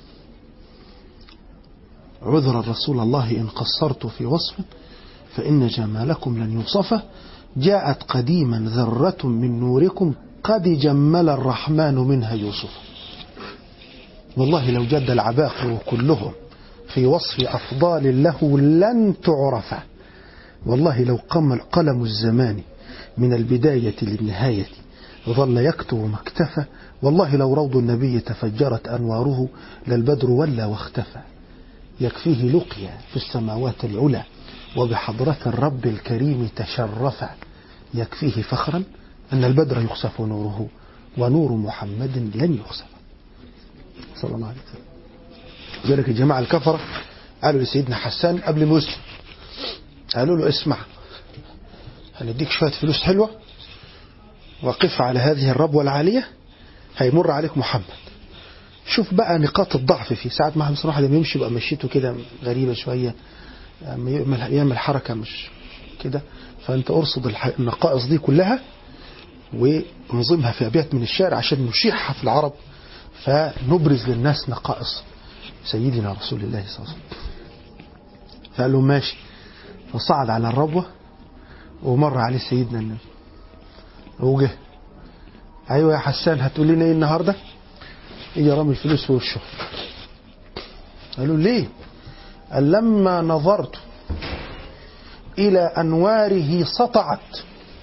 عذرا رسول الله إن قصرت في وصف فإن جمالكم لن يوصف جاءت قديما ذرة من نوركم قد جمل الرحمن منها يوسف والله لو جد العباقر كلهم في وصف أفضال له لن تعرف والله لو قم قلم الزمان من البداية للنهاية ظل يكتب ما اكتفى والله لو روض النبي تفجرت أنواره للبدر ولى واختفى يكفيه لقيا في السماوات العلى وبحضرة الرب الكريم تشرفا يكفيه فخرا أن البدر يخسف نوره ونور محمد لن يخسف صلى الله عليه وسلم لذلك الجماعة الكفرة قالوا لسيدنا حسان قبل ما يسلم قالوا له اسمع هنديك شوية فلوس حلوة وقف على هذه الربوة العالية هيمر عليك محمد شوف بقى نقاط الضعف فيه ساعات ما بصراحة لما يمشي بقى مشيته كده غريبة شوية يعمل يعمل حركة مش كده فأنت أرصد الح- النقائص دي كلها وانظمها في أبيات من الشعر عشان نشيعها في العرب فنبرز للناس نقائص سيدنا رسول الله صلى الله عليه وسلم فقال له ماشي فصعد على الربوة ومر عليه سيدنا النبي وجه ايوه يا حسان هتقول لنا ايه النهارده؟ يجي رامي الفلوس في وشه قالوا ليه؟ قال لما نظرت إلى أنواره سطعت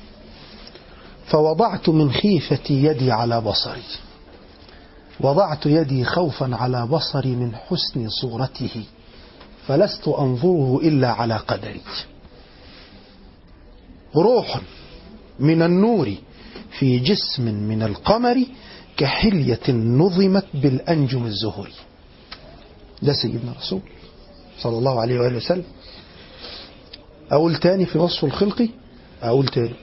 فوضعت من خيفتي يدي على بصري وضعت يدي خوفا على بصري من حسن صورته فلست أنظره إلا على قدري روح من النور في جسم من القمر كحلية نظمت بالأنجم الزهري ده سيدنا رسول صلى الله عليه وآله وسلم أقول تاني في وصف الخلق أقول تاني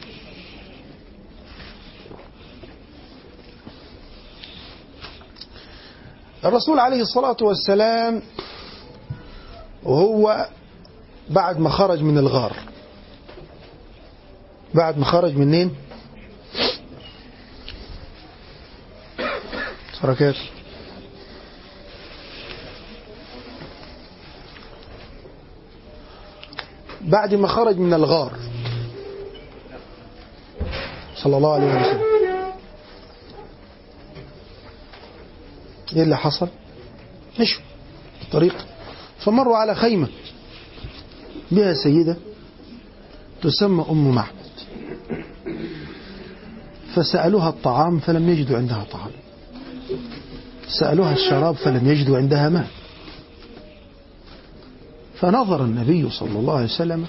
الرسول عليه الصلاة والسلام وهو بعد ما خرج من الغار بعد ما خرج منين حركات بعد ما خرج من الغار صلى الله عليه وسلم ايه اللي حصل مشوا الطريق فمروا على خيمة بها سيدة تسمى أم معبد فسألوها الطعام فلم يجدوا عندها طعام سألوها الشراب فلم يجدوا عندها ماء فنظر النبي صلى الله عليه وسلم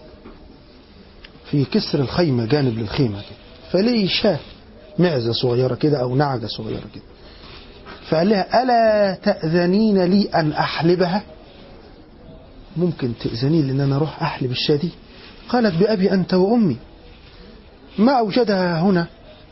في كسر الخيمة جانب للخيمة كده فليه شاه معزة صغيرة كده أو نعجة صغيرة كده فقال لها ألا تأذنين لي أن أحلبها ممكن تأذني لي أن أنا أروح أحلب الشاة دي قالت بأبي أنت وأمي ما أوجدها هنا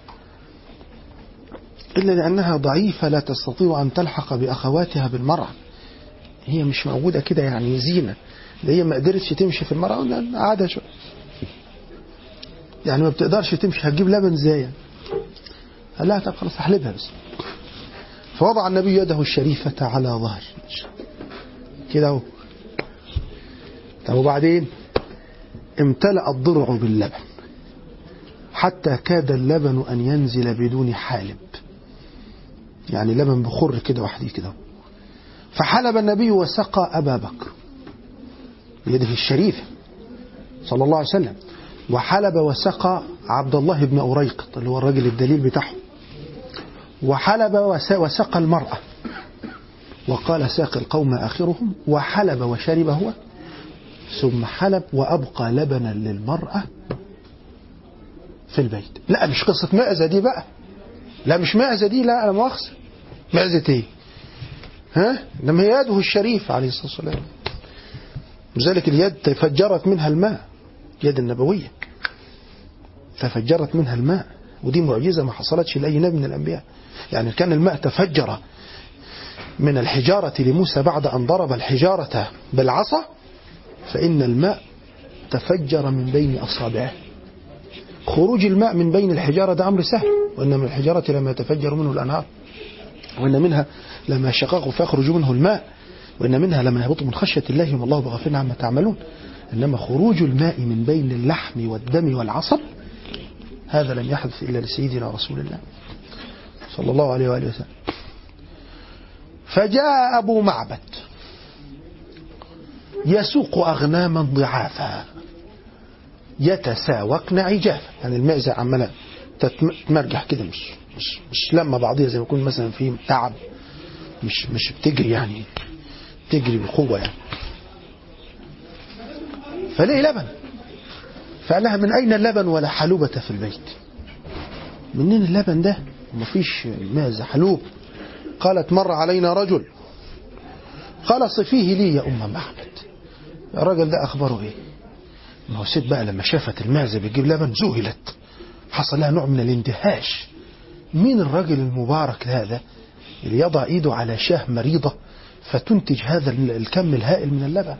إلا لأنها ضعيفة لا تستطيع أن تلحق بأخواتها بالمرعى هي مش موجودة كده يعني زينة ده هي ما قدرتش تمشي في المرعى لا، قعدها شوية يعني ما بتقدرش تمشي هتجيب لبن ازاي يعني قال لها طب خلاص احلبها بس فوضع النبي يده الشريفة على ظهر كده اهو طب وبعدين امتلأ الضرع باللبن حتى كاد اللبن أن ينزل بدون حالب يعني لبن بخر كده وحدي كده فحلب النبي وسقى أبا بكر بيده الشريفة صلى الله عليه وسلم وحلب وسقى عبد الله بن أريقط اللي هو الراجل الدليل بتاعه وحلب وس- وسقى المرأة وقال ساق القوم آخرهم وحلب وشرب هو ثم حلب وأبقى لبنا للمرأة في البيت لا مش قصة معزة دي بقى لا مش معزة دي لا أنا مؤاخذة معزة إيه ها إنما هي يده الشريف عليه الصلاة والسلام لذلك اليد تفجرت منها الماء اليد النبوية تفجرت منها الماء ودي معجزة ما حصلتش لأي نبي من الأنبياء يعني كان الماء تفجر من الحجارة لموسى بعد أن ضرب الحجارة بالعصا فإن الماء تفجر من بين أصابعه خروج الماء من بين الحجارة ده أمر سهل وإن من الحجارة لما يتفجر منه الأنهار وإن منها لما شقاق فيخرج منه الماء وإن منها لما يهبط من خشية الله وما الله بغفر عما تعملون إنما خروج الماء من بين اللحم والدم والعصب هذا لم يحدث إلا لسيدنا رسول الله صلى الله عليه وآله وسلم فجاء أبو معبد يسوق أغناما ضعافا يتساوقن عجافا يعني المعزة عمالة تتمرجح كده مش مش مش لما بعضيها زي ما يكون مثلا في تعب مش مش بتجري يعني تجري بقوة يعني فليه لبن فقال لها من أين اللبن ولا حلوبة في البيت منين اللبن ده ومفيش معزة حلوب قالت مر علينا رجل قال صفيه لي يا أم معبد الراجل ده أخباره إيه ما هو ست بقى لما شافت المعزة بتجيب لبن ذهلت حصل لها نوع من الاندهاش مين الراجل المبارك هذا اللي يضع ايده على شاه مريضة فتنتج هذا الكم الهائل من اللبن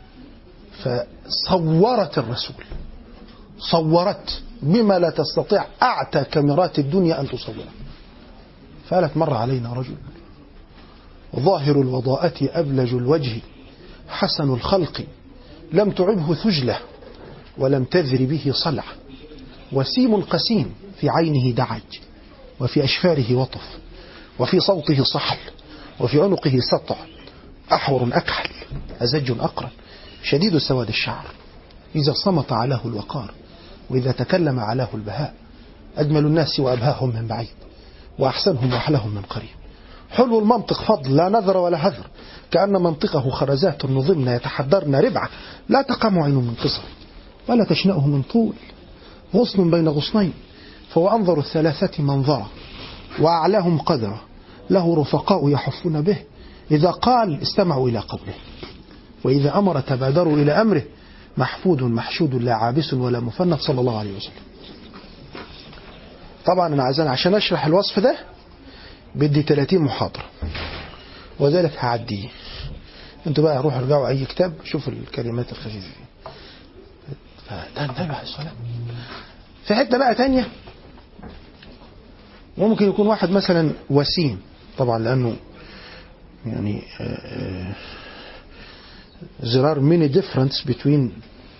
فصورت الرسول صورت بما لا تستطيع أعتى كاميرات الدنيا أن تصوره فقالت مر علينا رجل ظاهر الوضاءة أبلج الوجه حسن الخلق لم تعبه ثجلة ولم تذر به صلع وسيم قسيم في عينه دعج وفي أشفاره وطف وفي صوته صحل وفي عنقه سطع أحور أكحل أزج أقرن شديد سواد الشعر إذا صمت علاه الوقار وإذا تكلم علاه البهاء أجمل الناس وأبهاهم من بعيد وأحسنهم وأحلاهم من قريب حلو المنطق فضل لا نذر ولا هذر كأن منطقه خرزات نظمن يتحدرن ربعة لا تقام عين من قصر ولا تشنأه من طول غصن بين غصنين فهو أنظر الثلاثة منظرة وأعلاهم قدرة له رفقاء يحفون به إذا قال استمعوا إلى قوله وإذا أمر تبادروا إلى أمره محفود محشود لا عابس ولا مفند صلى الله عليه وسلم طبعا أنا عايزان عشان أشرح الوصف ده بدي 30 محاضرة وذلك هعديه انتوا بقى روحوا ارجعوا أي كتاب شوفوا الكلمات الخفيفة فيه فده النبي عليه الصلاة في حتة بقى تانية ممكن يكون واحد مثلا وسيم طبعا لأنه يعني there are many difference between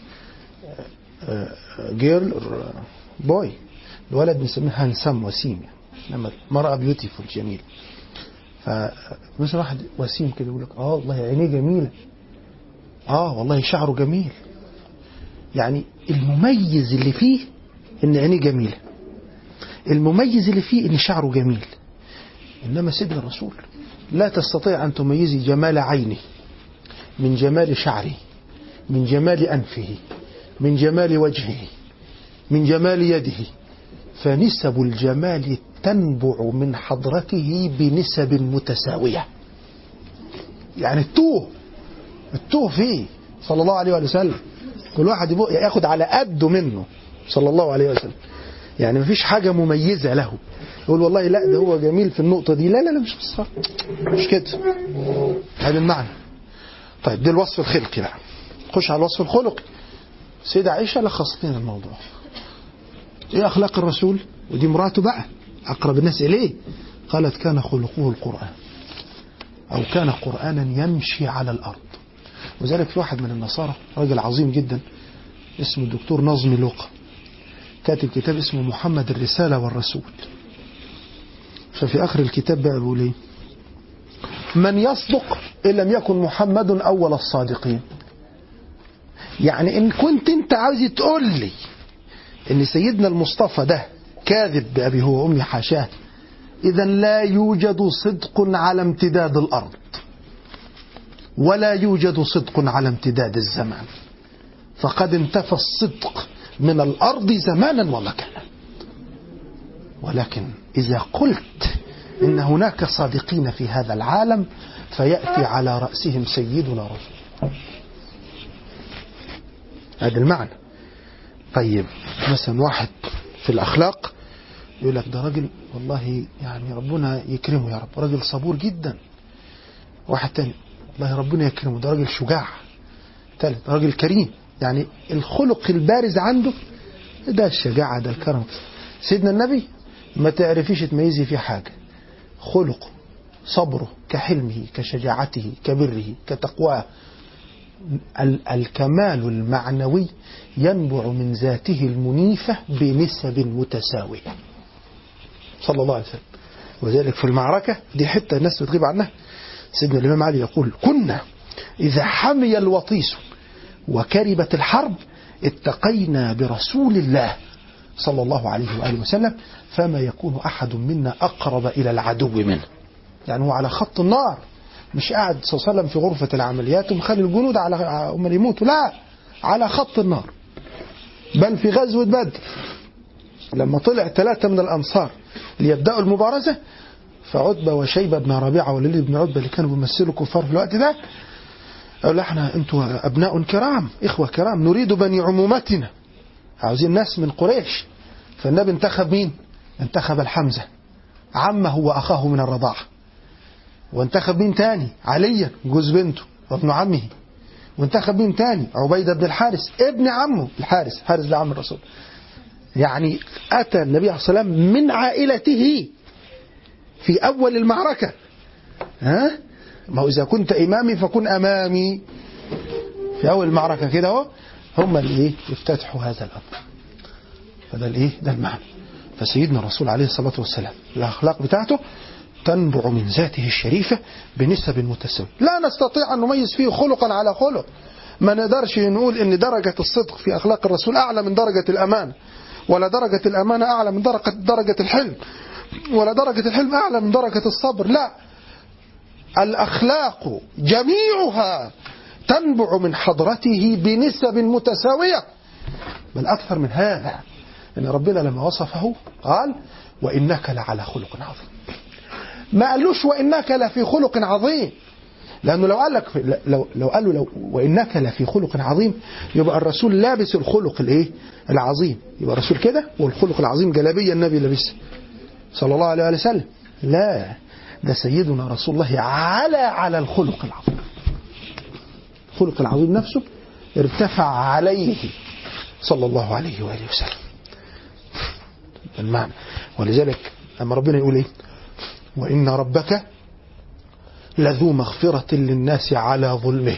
girl or boy الولد بنسميه هانسم وسيم يعني لما مرأة بيوتيفول جميل فمثلا واحد وسيم كده يقول لك اه والله عينيه جميلة اه والله شعره جميل يعني المميز اللي فيه ان عينيه جميلة المميز اللي فيه ان شعره جميل انما سيدنا الرسول لا تستطيع ان تميزي جمال عينه من جمال شعره من جمال انفه من جمال وجهه من جمال يده فنسب الجمال تنبع من حضرته بنسب متساوية يعني التوه التوه فيه صلى الله عليه وسلم كل واحد ياخد على قده منه صلى الله عليه وسلم يعني مفيش حاجة مميزة له يقول والله لا ده هو جميل في النقطة دي لا لا لا مش بالصح مش كده هذا المعنى طيب ده الوصف الخلقي بقى خش على الوصف الخلقي سيدة عائشة لخصت لنا الموضوع ايه اخلاق الرسول ودي مراته بقى اقرب الناس اليه قالت كان خلقه القران او كان قرانا يمشي على الارض وذلك في واحد من النصارى راجل عظيم جدا اسمه الدكتور نظمي لوقا كاتب كتاب اسمه محمد الرسالة والرسول ففي آخر الكتاب بقى بيقول ايه من يصدق إن لم يكن محمد أول الصادقين يعني إن كنت أنت عاوز تقول لي إن سيدنا المصطفى ده كاذب بأبي هو وأمي حاشاه إذا لا يوجد صدق على امتداد الأرض ولا يوجد صدق على امتداد الزمان فقد انتفى الصدق من الأرض زمانا ومكانا ولكن إذا قلت إن هناك صادقين في هذا العالم فيأتي على رأسهم سيدنا رسول هذا المعنى طيب مثلا واحد في الأخلاق يقول لك ده راجل والله يعني ربنا يكرمه يا رب راجل صبور جدا واحد تاني والله ربنا يكرمه ده راجل شجاع ثالث راجل كريم يعني الخلق البارز عنده ده الشجاعة ده الكرم سيدنا النبي ما تعرفيش تميزي فيه حاجة خلقه صبره كحلمه كشجاعته كبره كتقواه ال- الكمال المعنوي ينبع من ذاته المنيفة بنسب متساوية صلى الله عليه وسلم وذلك في المعركة دي حتة الناس بتغيب عنها سيدنا الإمام علي يقول كنا إذا حمي الوطيس وكربت الحرب اتقينا برسول الله صلى الله عليه وآله وسلم فما يكون أحد منا أقرب إلى العدو منه يعني هو على خط النار مش قاعد صلى الله عليه وسلم في غرفة العمليات ومخلي الجنود على هم يموتوا لا على خط النار بل في غزوة بدر لما طلع ثلاثة من الأنصار ليبدأوا المبارزة فعتبة وشيبة بن ربيعة والوليد بن عتبة اللي كانوا بيمثلوا كفار في الوقت ده قالوا احنا انتوا أبناء كرام إخوة كرام نريد بني عمومتنا عاوزين ناس من قريش فالنبي انتخب مين؟ انتخب الحمزة عمه وأخاه من الرضاعة وانتخب مين تاني؟ عليا جوز بنته وابن عمه وانتخب مين تاني؟ عبيدة بن الحارس ابن عمه الحارس حارس لعم الرسول يعني أتى النبي عليه الصلاة والسلام من عائلته في أول المعركة ها؟ ما هو إذا كنت إمامي فكن أمامي في أول المعركة كده اهو هم اللي إيه يفتتحوا هذا الأمر فده الإيه ده المعنى فسيدنا الرسول عليه الصلاة والسلام الأخلاق بتاعته تنبع من ذاته الشريفة بنسب متساوية لا نستطيع أن نميز فيه خلقا على خلق ما نقدرش نقول ان درجة الصدق في أخلاق الرسول أعلى من درجة الأمانة ولا درجة الأمانة أعلى من درجة درجة الحلم ولا درجة الحلم أعلى من درجة الصبر لا الأخلاق جميعها تنبع من حضرته بنسب متساوية بل أكثر من هذا إن ربنا لما وصفه قال وإنك لعلى خلق عظيم ما قالوش وإنك لفي خلق عظيم لأنه لو قال لك لو لو قال له لو وإنك لفي خلق عظيم يبقى الرسول لابس الخلق الإيه العظيم يبقى الرسول كده والخلق العظيم جلابية النبي لابسها صلى الله عليه وسلم لا ده سيدنا رسول الله على على الخلق العظيم الخلق العظيم نفسه ارتفع عليه صلى الله عليه وآله وسلم المعنى ولذلك لما ربنا يقول ايه وإن ربك لذو مغفرة للناس على ظلمه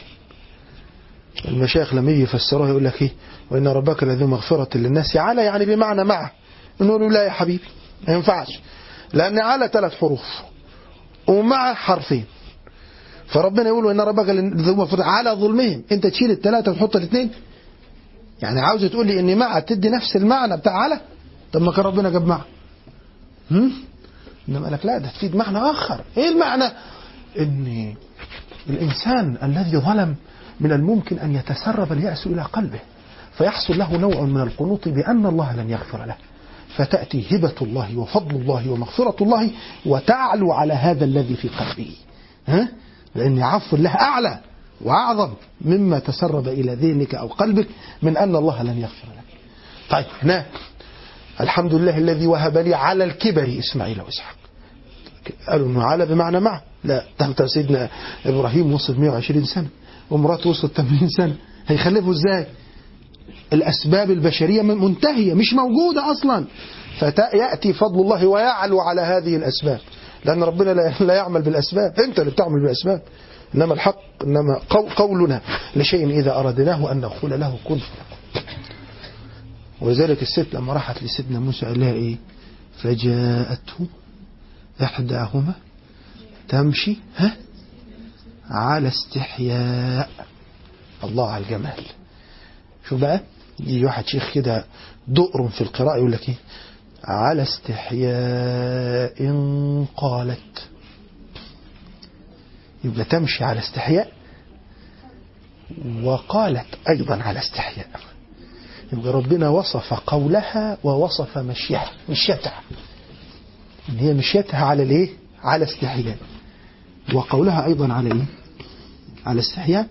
المشايخ لما يجي يفسروها يقول لك ايه وإن ربك لذو مغفرة للناس على يعني بمعنى مع نقول له لا يا حبيبي ما ينفعش لأن على ثلاث حروف ومع حرفين فربنا يقول ان ربك ذو مغفرة على ظلمهم انت تشيل الثلاثه وتحط الاثنين يعني عاوز تقول لي ان مع تدي نفس المعنى بتاع على طب ما كان ربنا جاب مع هم انما قال لك لا ده تفيد معنى اخر ايه المعنى ان الانسان الذي ظلم من الممكن ان يتسرب الياس الى قلبه فيحصل له نوع من القنوط بان الله لن يغفر له فتاتي هبه الله وفضل الله ومغفره الله وتعلو على هذا الذي في قلبه ها لأن عفو الله أعلى وأعظم مما تسرب إلى ذهنك أو قلبك من أن الله لن يغفر لك طيب هناك الحمد لله الذي وهب لي على الكبر إسماعيل وإسحاق قالوا أنه على بمعنى مع لا ده سيدنا إبراهيم وصل 120 سنة ومراته وصلت 80 سنة هيخلفوا إزاي الأسباب البشرية منتهية مش موجودة أصلا فيأتي فضل الله ويعلو على هذه الأسباب لأن ربنا لا يعمل بالأسباب أنت اللي بتعمل بالأسباب إنما الحق إنما قولنا لشيء إذا أردناه أن نقول له كن ولذلك الست لما راحت لسيدنا موسى قال لها إيه فجاءته إحداهما تمشي ها على استحياء الله على الجمال شو بقى يجي واحد شيخ كده دقر في القراءة يقول لك ايه على استحياء قالت يبقى تمشي على استحياء وقالت أيضا على استحياء يبقى ربنا وصف قولها ووصف مشيها مشيتها إن هي مشيتها على الايه على استحياء وقولها أيضا على ايه على استحياء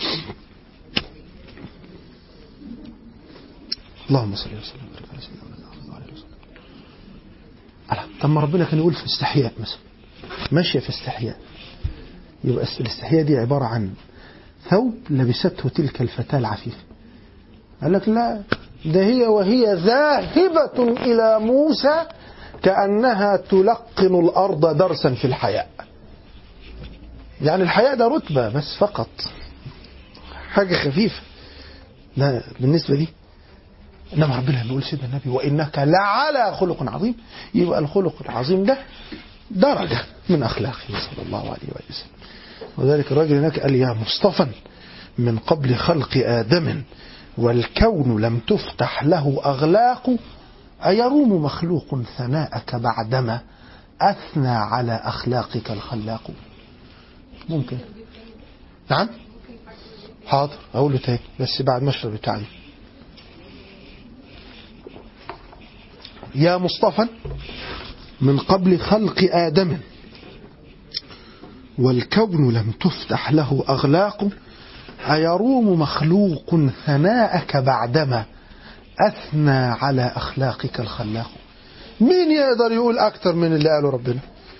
اللهم صل وسلم وبارك على سيدنا محمد صلى الله عليه وسلم ألا، طب ما ربنا كان يقول في استحياء مثلا ماشية في استحياء يبقى الاستحياء دي عبارة عن ثوب لبسته تلك الفتاة العفيفة قال لك لا ده هي وهي ذاهبة إلى موسى كأنها تلقن الأرض درسا في الحياء يعني الحياء ده رتبة بس فقط حاجة خفيفة لا بالنسبة دي إنما ربنا لما يقول سيدنا النبي وإنك لعلى خلق عظيم يبقى الخلق العظيم ده درجة من أخلاقه صلى الله عليه وآله وسلم وذلك الرجل هناك قال يا مصطفى من قبل خلق آدم والكون لم تفتح له أغلاق أيروم مخلوق ثناءك بعدما أثنى على أخلاقك الخلاق ممكن نعم حاضر أقوله تاني بس بعد ما أشرب التعليم يا مصطفى من قبل خلق آدم والكون لم تفتح له أغلاق أيروم مخلوق ثناءك بعدما أثنى على أخلاقك الخلاق مين يقدر يقول أكتر من اللي قاله ربنا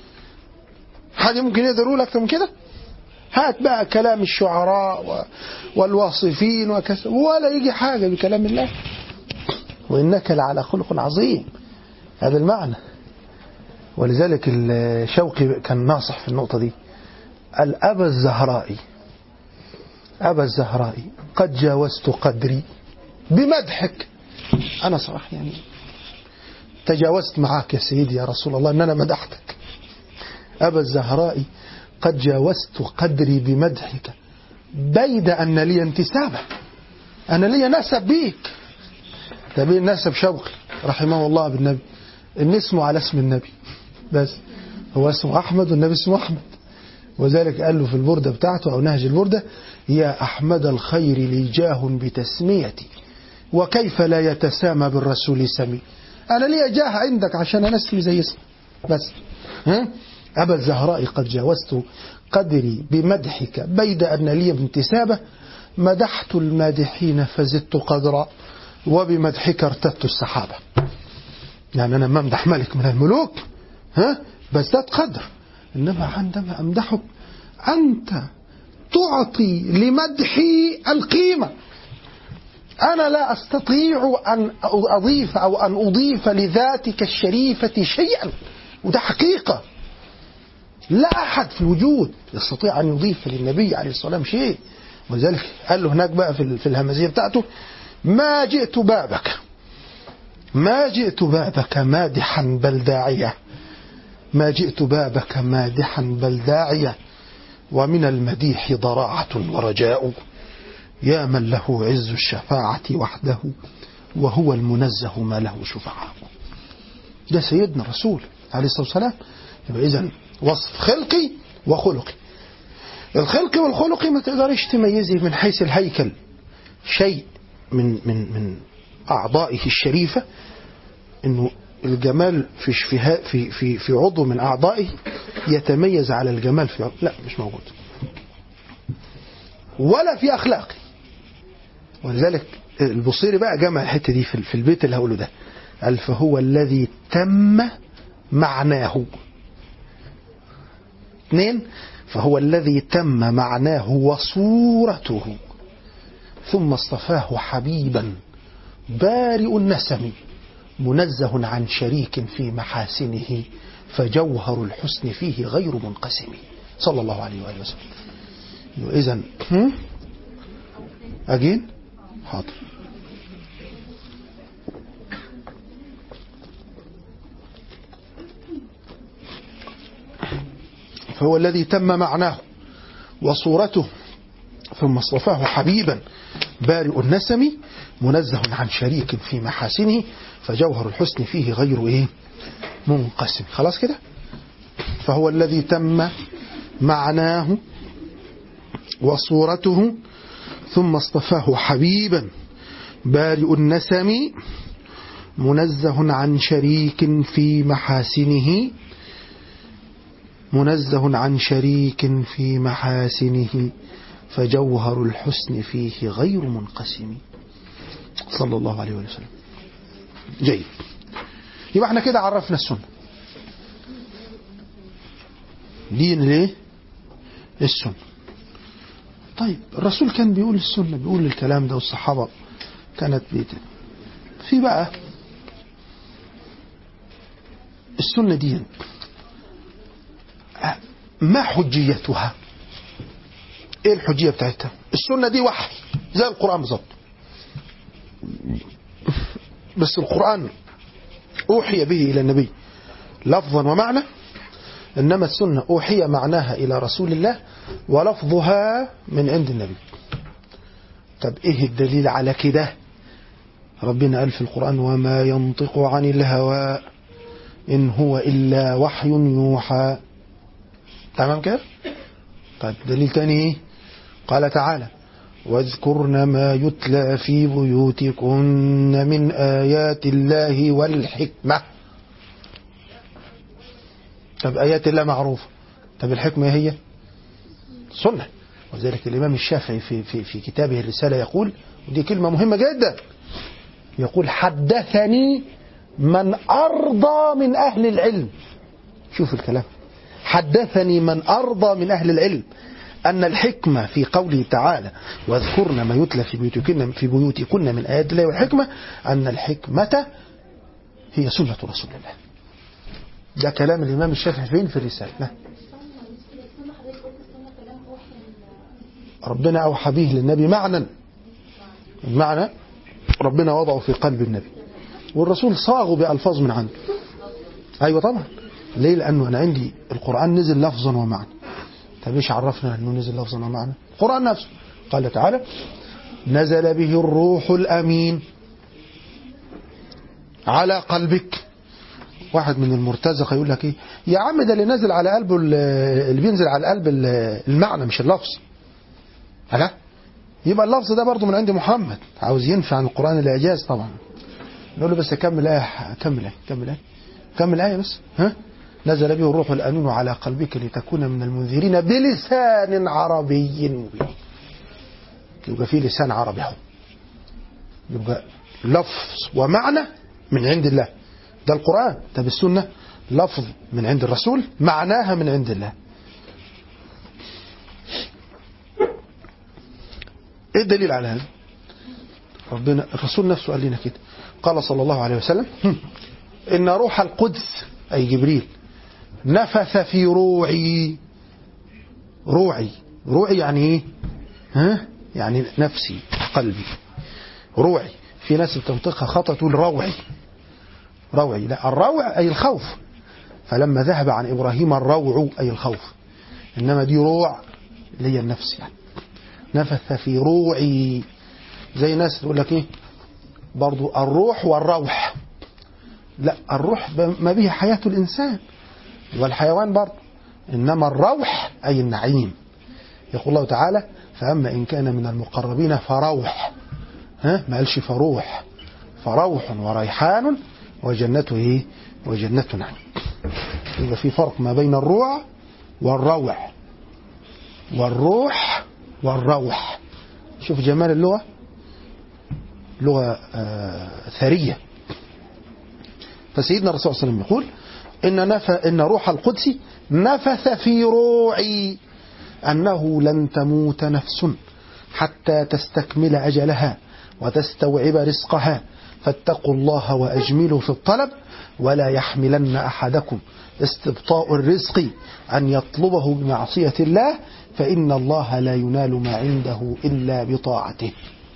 حد ممكن يقدر يقول أكتر من كده هات بقى كلام الشعراء و- والواصفين وكذا ولا يجي حاجة بكلام الله وإنك لعلى خلق عظيم هذا المعنى ولذلك الشوقي كان ناصح في النقطة دي الأبا الزهرائي أبا الزهرائي قد جاوزت قدري بمدحك أنا صراحة يعني تجاوزت معك يا سيدي يا رسول الله أن أنا مدحتك أبا الزهرائي قد جاوزت قدري بمدحك بيد أن لي انتسابة أنا لي نسب بيك ده بيه نسب شوقي رحمه الله بالنبي إن اسمه على اسم النبي بس هو اسمه أحمد والنبي اسمه أحمد وذلك قال له في البردة بتاعته أو نهج البردة يا أحمد الخير لي جاه بتسميتي وكيف لا يتسامى بالرسول سمي أنا لي جاه عندك عشان أنا اسمي زي اسمه بس ها؟ أبا الزهراء قد جاوزت قدري بمدحك بيد أن لي انتسابة مدحت المادحين فزدت قدرا وبمدحك ارتدت السحابة يعني أنا ما أمدح ملك من الملوك ها بزداد قدر إنما عندما أمدحك أنت تعطي لمدحي القيمة أنا لا أستطيع أن أضيف أو أن أضيف لذاتك الشريفة شيئا وده حقيقة لا أحد في الوجود يستطيع أن يضيف للنبي عليه الصلاة والسلام شيء ولذلك قال له هناك بقى في في الهمزية بتاعته ما جئت بابك ما جئت بابك مادحا بل داعية ما جئت بابك مادحا بل داعية ومن المديح ضراعة ورجاء يا من له عز الشفاعة وحده وهو المنزه ما له شفعاء ده سيدنا الرسول عليه الصلاة والسلام يبقى إذن وصف خلقي وخلقي الخلقي والخلقي ما تقدرش تميزه من حيث الهيكل شيء من من من أعضائه الشريفة إنه الجمال في في في في, في عضو من أعضائه يتميز على الجمال في عضو لا مش موجود ولا في أخلاقه ولذلك البصيري بقى جمع الحتة دي في في البيت اللي هقوله ده قال فهو الذي تم معناه اثنين فهو الذي تم معناه وصورته ثم اصطفاه حبيبا بارئ النسم منزه عن شريك في محاسنه فجوهر الحسن فيه غير منقسم صلى الله عليه وآله وسلم إذا أجين حاضر فهو الذي تم معناه وصورته ثم اصطفاه حبيبا بارئ النسم منزه عن شريك في محاسنه فجوهر الحسن فيه غير ايه منقسم خلاص كده فهو الذي تم معناه وصورته ثم اصطفاه حبيبا بارئ النسم منزه عن شريك في محاسنه منزه عن شريك في محاسنه فجوهر الحسن فيه غير منقسم صلى الله عليه وسلم جيد يبقى احنا كده عرفنا السنة دين ليه السنة طيب الرسول كان بيقول السنة بيقول الكلام ده والصحابة كانت بيت في بقى السنة دي ما حجيتها ايه الحجية بتاعتها السنة دي وحي زي القرآن بالظبط بس القرآن أوحي به إلى النبي لفظا ومعنى إنما السنة أوحي معناها إلى رسول الله ولفظها من عند النبي طب إيه الدليل على كده ربنا قال في القرآن وما ينطق عن الهوى إن هو إلا وحي يوحى تمام كده طيب دليل تاني إيه قال تعالى واذكرن ما يتلى في بيوتكن من آيات الله والحكمة طب آيات الله معروفة طب الحكمة هي سنة وذلك الإمام الشافعي في, في, في كتابه الرسالة يقول ودي كلمة مهمة جدا يقول حدثني من أرضى من أهل العلم شوف الكلام حدثني من أرضى من أهل العلم أن الحكمة في قوله تعالى واذكرن ما يتلى في بيوتكن في بيوتكن من آيات الله والحكمة أن الحكمة هي سنة رسول الله ده كلام الإمام الشافعي فين في الرسالة لا. ربنا أوحى به للنبي معنى المعنى ربنا وضعه في قلب النبي والرسول صاغه بألفاظ من عنده أيوة طبعا ليه لأنه أنا عندي القرآن نزل لفظا ومعنى طب ايش عرفنا انه نزل لفظا ومعنى القرآن نفسه قال تعالى نزل به الروح الأمين على قلبك واحد من المرتزقة يقول لك ايه يا عم ده اللي نزل على قلبه اللي بينزل على قلب المعنى مش اللفظ هلا يبقى اللفظ ده برضه من عند محمد عاوز ينفع عن القرآن الإعجاز طبعا نقول له بس كمل آية كمل آية كمل آية كمل آية بس ها نزل به الروح الأمين على قلبك لتكون من المنذرين بلسان عربي مبين يبقى في لسان عربي اهو يبقى لفظ ومعنى من عند الله ده القرآن طب السنة لفظ من عند الرسول معناها من عند الله ايه الدليل على هذا ربنا الرسول نفسه قال لنا كده قال صلى الله عليه وسلم إن روح القدس أي جبريل نفث في روعي روعي روعي يعني ايه ها يعني نفسي قلبي روعي في ناس بتنطقها خطأ تقول روعي روعي لا الروع أي الخوف فلما ذهب عن إبراهيم الروع أي الخوف إنما دي روع اللي هي النفس يعني نفث في روعي زي ناس تقول لك ايه برضو الروح والروح لا الروح ما به حياة الإنسان والحيوان برضه إنما الروح أي النعيم يقول الله تعالى فأما إن كان من المقربين فروح ها ما قالش فروح فروح وريحان وجنته إيه وجنة نعيم يبقى في فرق ما بين الروع والروع والروح والروح شوف جمال اللغة لغة آه ثرية فسيدنا الرسول صلى الله عليه وسلم يقول إن, نف... إن روح القدس نفث في روعي أنه لن تموت نفس حتى تستكمل أجلها وتستوعب رزقها فاتقوا الله وأجملوا في الطلب ولا يحملن أحدكم استبطاء الرزق أن يطلبه بمعصية الله فإن الله لا ينال ما عنده إلا بطاعته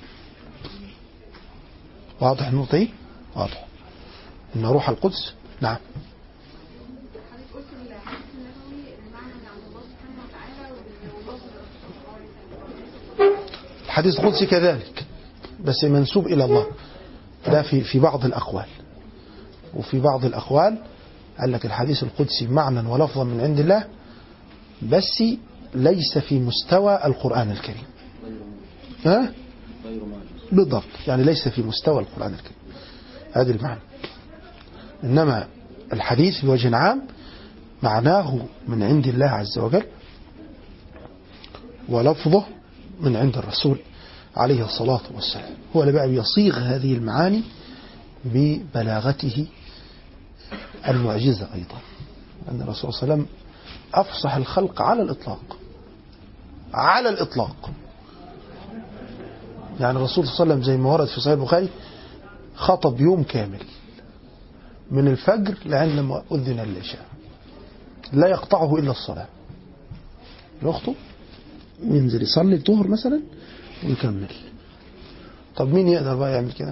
واضح النقطة إيه؟ واضح إن روح القدس نعم حضرتك قلت الحديث النبوي المعنى اللي عند الله سبحانه وتعالى واللفظ الرسول صلى الله عليه وسلم الحديث القدسي كذلك بس منسوب إلى الله ده في في بعض الأقوال وفي بعض الأقوال قال لك الحديث القدسي معنى ولفظا من عند الله بس ليس في مستوى القرآن الكريم ها بالضبط يعني ليس في مستوى القرآن الكريم هذا المعنى إنما الحديث بوجه عام معناه من عند الله عز وجل ولفظه من عند الرسول عليه الصلاة والسلام هو اللي بقى بيصيغ هذه المعاني ببلاغته المعجزة أيضا أن الرسول صلى الله عليه وسلم أفصح الخلق على الإطلاق على الإطلاق يعني الرسول صلى الله عليه وسلم زي ما ورد في صحيح البخاري خطب يوم كامل من الفجر لعند لما أذن العشاء لا يقطعه إلا الصلاة يخطب ينزل يصلي الظهر مثلا ويكمل طب مين يقدر بقى يعمل كده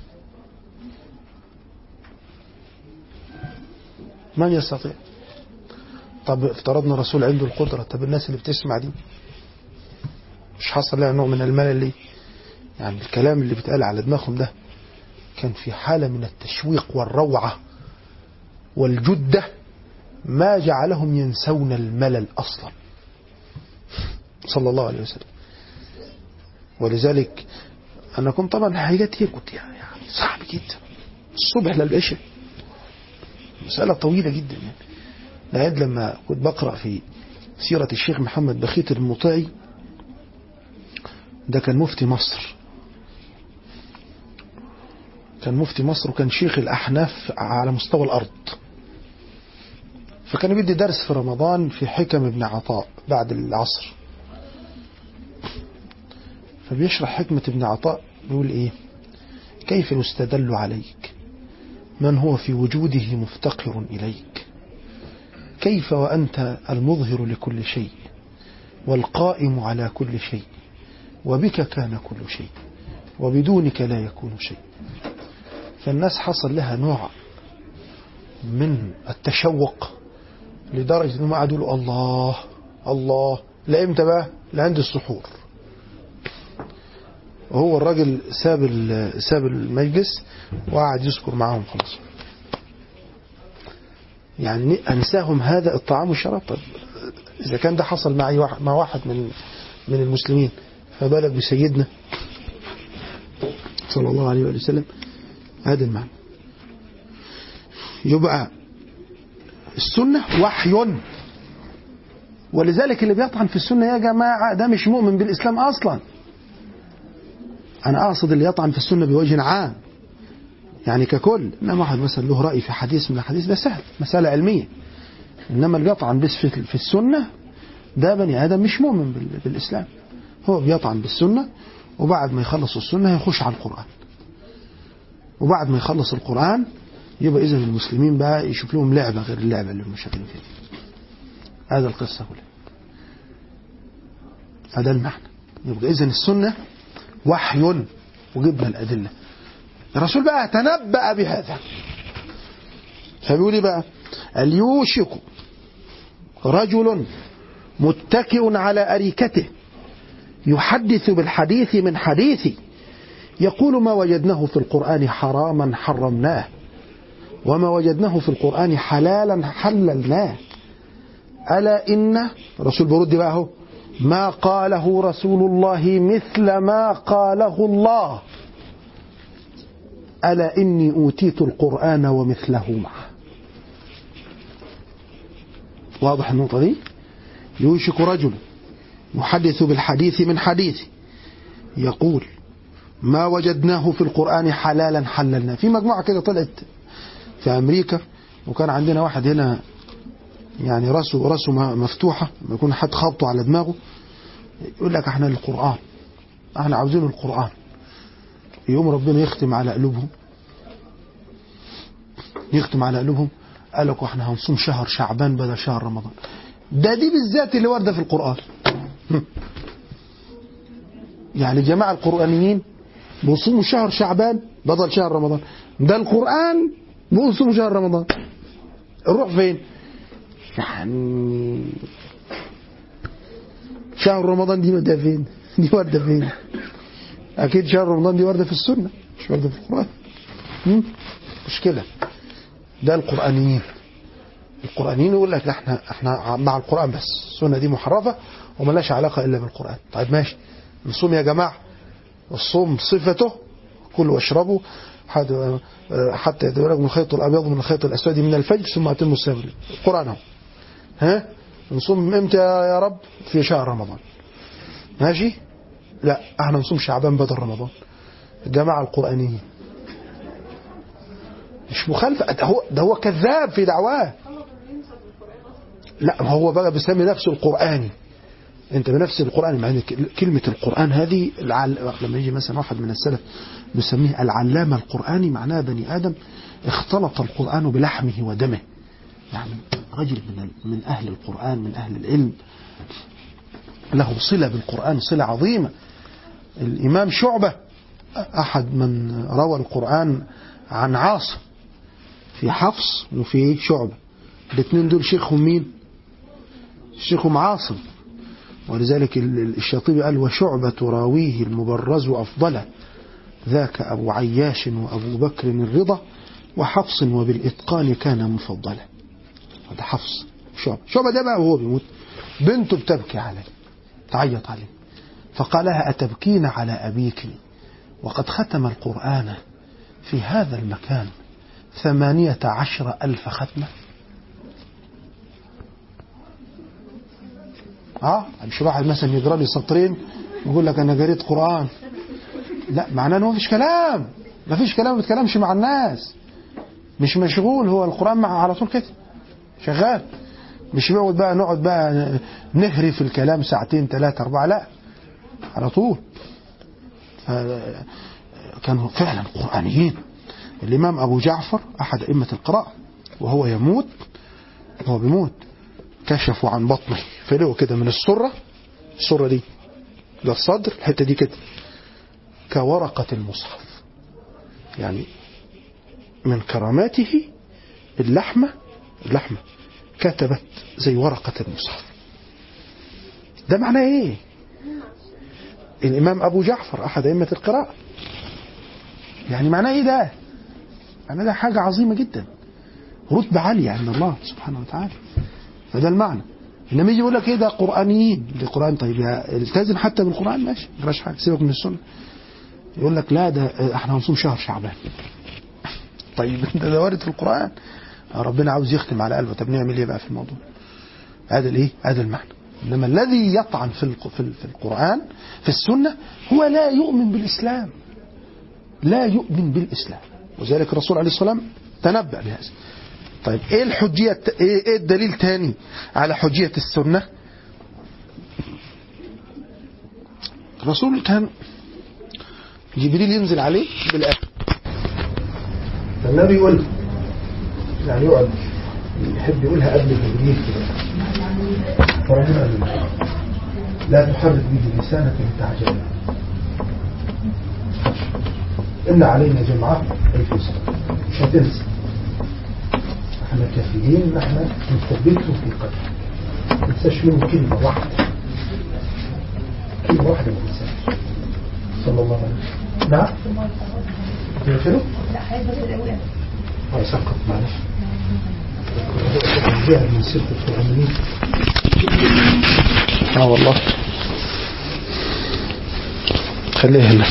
من يستطيع طب افترضنا الرسول عنده القدرة طب الناس اللي بتسمع دي مش حصل لها نوع من الملل ليه يعني الكلام اللي بيتقال على دماغهم ده كان في حالة من التشويق والروعة والجدة ما جعلهم ينسون الملل أصلا صلى الله عليه وسلم ولذلك أنا كنت طبعا حاجات هي كنت يعني صعب جدا الصبح للعشاء مسألة طويلة جدا يعني لعد لما كنت بقرأ في سيرة الشيخ محمد بخيت المطيعي ده كان مفتي مصر كان مفتي مصر وكان شيخ الأحناف على مستوى الأرض فكان بيدي درس في رمضان في حكم ابن عطاء بعد العصر فبيشرح حكمة ابن عطاء بيقول إيه كيف يستدل عليك من هو في وجوده مفتقر إليك كيف وأنت المظهر لكل شيء والقائم على كل شيء وبك كان كل شيء وبدونك لا يكون شيء فالناس حصل لها نوع من التشوق لدرجة انهم قعدوا يقولوا الله الله لا امتى بقى لعند السحور وهو الراجل ساب ال- ساب المجلس وقعد يذكر معاهم خلاص يعني انساهم هذا الطعام والشراب طب اذا كان ده حصل مع أي واحد مع واحد من من المسلمين فبالك بسيدنا صلى الله عليه وآله وسلم هذا المعنى يبقى السنة وحي ولذلك اللي بيطعن في السنة يا جماعة ده مش مؤمن بالإسلام أصلا أنا أقصد اللي يطعن في السنة بوجه عام يعني ككل إنما واحد مثلا له رأي في حديث من الحديث ده سهل مسألة علمية إنما اللي بيطعن بس في, في السنة ده بني آدم مش مؤمن بال- بالإسلام هو بيطعن بالسنة وبعد ما يخلص السنة يخش على القرآن وبعد ما يخلص القرآن يبقى إذا المسلمين بقى يشوف لهم لعبة غير اللعبة اللي هم شغالين فيها هذا القصة كلها هذا المعنى يبقى إذا السنة وحي وجبنا الأدلة الرسول بقى تنبأ بهذا فبيقول إيه بقى اليوشك رجل متكئ على أريكته يحدث بالحديث من حديثي يقول ما وجدناه في القرآن حراما حرمناه وما وجدناه في القرآن حلالا حللناه ألا إن الرسول برد بقى هو ما قاله رسول الله مثل ما قاله الله ألا إني أوتيت القرآن ومثله معه واضح النقطة دي يوشك رجل يحدث بالحديث من حديث يقول ما وجدناه في القرآن حلالا حللناه في مجموعة كده طلعت في أمريكا وكان عندنا واحد هنا يعني راسه راسه مفتوحة لما يكون حد خبطه على دماغه يقول لك احنا القرآن احنا عاوزين القرآن يوم ربنا يختم على قلوبهم يختم على قلوبهم قال لك احنا هنصوم شهر شعبان بدل شهر رمضان ده دي بالذات اللي واردة في القرآن يعني الجماعة القرآنيين بيصوموا شهر شعبان بدل شهر رمضان ده القرآن بيصوموا شهر رمضان نروح فين يعني شهر رمضان دي وردة فين دي وردة فين أكيد شهر رمضان دي وردة في السنة مش وردة في القرآن مم؟ مشكلة ده القرآنيين القرآنيين يقول لك لا احنا احنا مع القرآن بس السنة دي محرفة وملاش علاقة إلا بالقرآن طيب ماشي نصوم يا جماعة والصوم صفته كلوا واشربوا حد- حتى يتبلغ من الخيط الابيض من الخيط الاسود من الفجر ثم اتموا الصيام القران اهو ها نصوم امتى يا رب في شهر رمضان ماشي لا احنا نصوم شعبان بدل رمضان الجماعه القرانيين مش مخالفه ده هو ده هو كذاب في دعواه لا ما هو بقى بيسمي نفسه القراني انت بنفس القران مع ان ك- كلمه القران هذه العل... لما يجي مثلا واحد من السلف نسميه العلامه القراني معناه بني ادم اختلط القران بلحمه ودمه يعني رجل من ال- من اهل القران من اهل العلم له صله بالقران صله عظيمه الامام شعبه احد من روى القران عن عاصم في حفص وفي شعبه الاثنين دول شيخهم مين شيخهم عاصم ولذلك ال- ال- الشاطبي قال وشعبة راويه المبرز أفضله ذاك أبو عياش وأبو بكر الرضا وحفص وبالإتقان كان مفضلا هذا حفص شعبة شعبة ده بقى وهو بيموت بنته بتبكي عليه تعيط عليه فقالها أتبكين على أبيك وقد ختم القرآن في هذا المكان ثمانية عشر ألف ختمة اه مش واحد مثلا يقرا لي سطرين يقول لك انا قريت قران لا معناه انه مفيش كلام مفيش كلام ما بيتكلمش مع الناس مش مشغول هو القران مع على طول كده شغال مش بيقعد بقى نقعد بقى نهري في الكلام ساعتين ثلاثة أربعة لا على طول ف- كانوا فعلا قرآنيين الإمام أبو جعفر أحد أئمة القراءة وهو يموت وهو بيموت كشفوا عن بطنه فلقوا كده من السرة السرة دي ده الصدر الحتة دي كده كورقة المصحف يعني من كراماته اللحمة اللحمة كتبت زي ورقة المصحف ده معناه ايه الامام ابو جعفر احد ائمة القراءة يعني معناه ايه ده معناه ده حاجة عظيمة جدا رتبة عالية عند الله سبحانه وتعالى فده المعنى انما يجي يقول لك ايه ده قرانيين ده قران طيب يا التزم حتى بالقران ماشي ما فيهاش حاجه سيبك من السنه يقول لك لا ده احنا هنصوم شهر شعبان طيب انت ده وارد في القران ربنا عاوز يختم على قلبه طب نعمل ايه بقى في الموضوع هذا الايه هذا المعنى انما الذي يطعن في الق- في ال- في القران في السنه هو لا يؤمن بالاسلام لا يؤمن بالاسلام وذلك الرسول عليه الصلاه والسلام تنبأ بهذا طيب ايه الحجية الت- ايه إيه الدليل تاني على حجية السنة الرسول كان جبريل ينزل عليه بالآية فالنبي يقول يعني يقعد يحب يقولها قبل جبريل كده فربنا قال له لا تحرك به لسانك لتعجل إن علينا جمعه أي في صدر مش هتنسى احنا كافيين ان احنا نثبته في قلبك ما تنساش منه كلمة واحدة كلمة واحدة ما تنساش صلى الله عليه وسلم نعم يغفره؟ لا هيبقى في الاول اه سقط معلش جاء من سيرة القرآنيين اه والله خليها هنا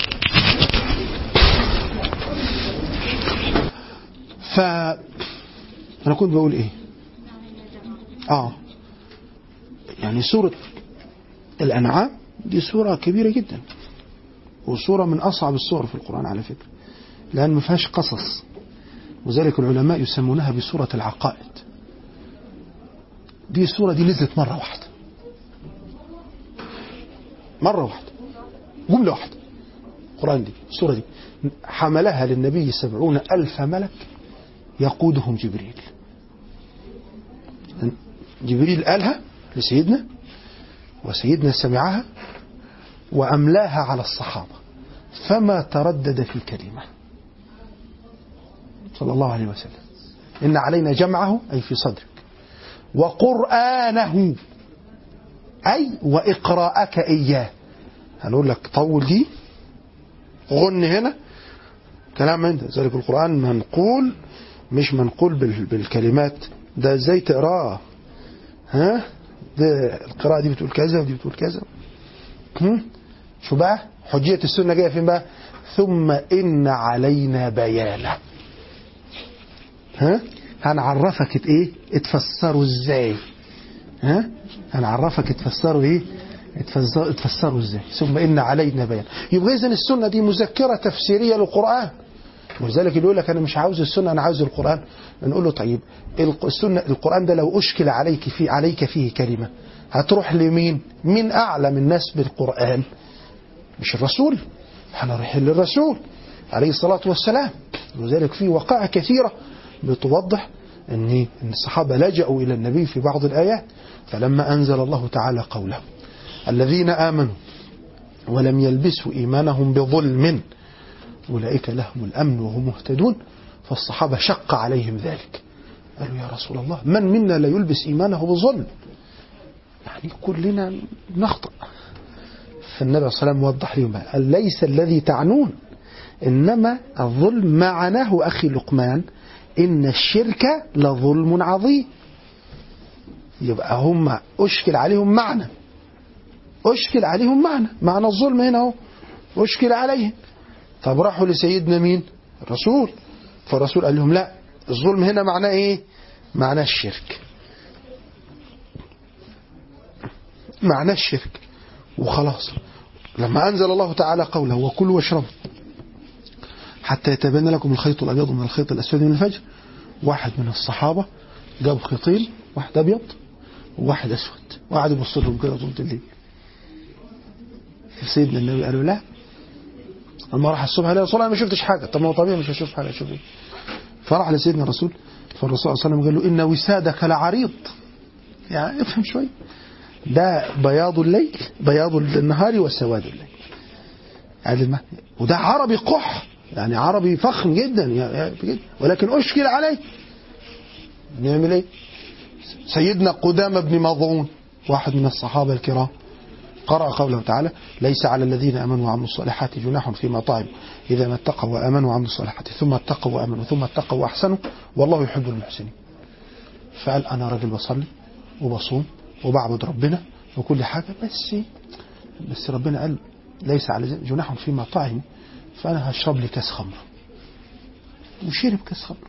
ف انا كنت بقول ايه اه يعني سورة الانعام دي سورة كبيرة جدا وسورة من اصعب السور في القرآن على فكرة لان ما فيهاش قصص وذلك العلماء يسمونها بسورة العقائد دي السورة دي نزلت مرة واحدة مرة واحدة جملة واحدة القرآن دي السورة دي حملها للنبي سبعون ألف ملك يقودهم جبريل جبريل قالها لسيدنا وسيدنا سمعها وأملاها على الصحابة فما تردد في كلمة صلى الله عليه وسلم إن علينا جمعه أي في صدرك وقرآنه أي وإقراءك إياه هنقول لك طول دي غن هنا كلام من ده ذلك القرآن منقول مش منقول بال- بالكلمات ده ازاي تقراه ها ده القراءة دي بتقول كذا ودي بتقول كذا هم؟ شو بقى حجية السنة جاية فين بقى ثم إن علينا بيانه ها هنعرفك ايه اتفسروا ازاي ها هنعرفك اتفسروا ايه اتفسروا, اتفسروا ازاي ثم ان علينا بيان يبقى اذا السنه دي مذكره تفسيريه للقران ولذلك اللي يقول لك انا مش عاوز السنه انا عاوز القران نقول له طيب الق- السنه القران ده لو اشكل عليك في عليك فيه كلمه هتروح لمين؟ مين اعلم الناس بالقران؟ مش الرسول احنا رايحين للرسول عليه الصلاة والسلام وذلك في وقائع كثيرة بتوضح ان إن الصحابة لجأوا إلى النبي في بعض الآيات فلما أنزل الله تعالى قوله الذين آمنوا ولم يلبسوا إيمانهم بظلم أولئك لهم الأمن وهم مهتدون فالصحابة شق عليهم ذلك قالوا يا رسول الله من منا لا يلبس إيمانه بظلم يعني كلنا نخطئ فالنبي صلى الله عليه وسلم وضح لهم قال ليس الذي تعنون إنما الظلم ما عناه أخي لقمان إن الشرك لظلم عظيم يبقى هم أشكل عليهم معنى أشكل عليهم معنى معنى الظلم هنا هو أشكل عليهم طب راحوا لسيدنا مين الرسول فالرسول قال لهم لا الظلم هنا معناه إيه معناه الشرك معناه الشرك وخلاص لما أنزل الله تعالى قوله وكلوا واشربوا حتى يتبين لكم الخيط الأبيض من الخيط الأسود من الفجر واحد من الصحابة جاب خيطين واحد أبيض وواحد أسود وقعد يبص لهم كده طول الليل سيدنا النبي قالوا لا لما راح الصبح قال يا رسول الله أنا ما شفتش حاجة طب ما هو طبيعي مش هشوف حاجة أشوف إيه فراح لسيدنا الرسول فالرسول صلى الله عليه وسلم قال له إن وسادك لعريض يعني افهم شوي ده بياض الليل بياض النهار وسواد الليل قال الم- وده عربي قح يعني عربي فخم جدا يا- يا- ولكن أشكل عليه نعمل ايه سيدنا قدامة بن مظعون واحد من الصحابة الكرام قرأ قوله تعالى ليس على الذين آمنوا وعملوا الصالحات جناح فيما طعموا إذا ما اتقوا وآمنوا وعملوا الصالحات ثم اتقوا وآمنوا ثم اتقوا وأحسنوا والله يحب المحسنين فقال أنا راجل بصلي وبصوم وبعبد ربنا وكل حاجة بس بس ربنا قال ليس على جناح فيما طعموا فأنا هشرب لي كاس خمر وشرب كاس خمر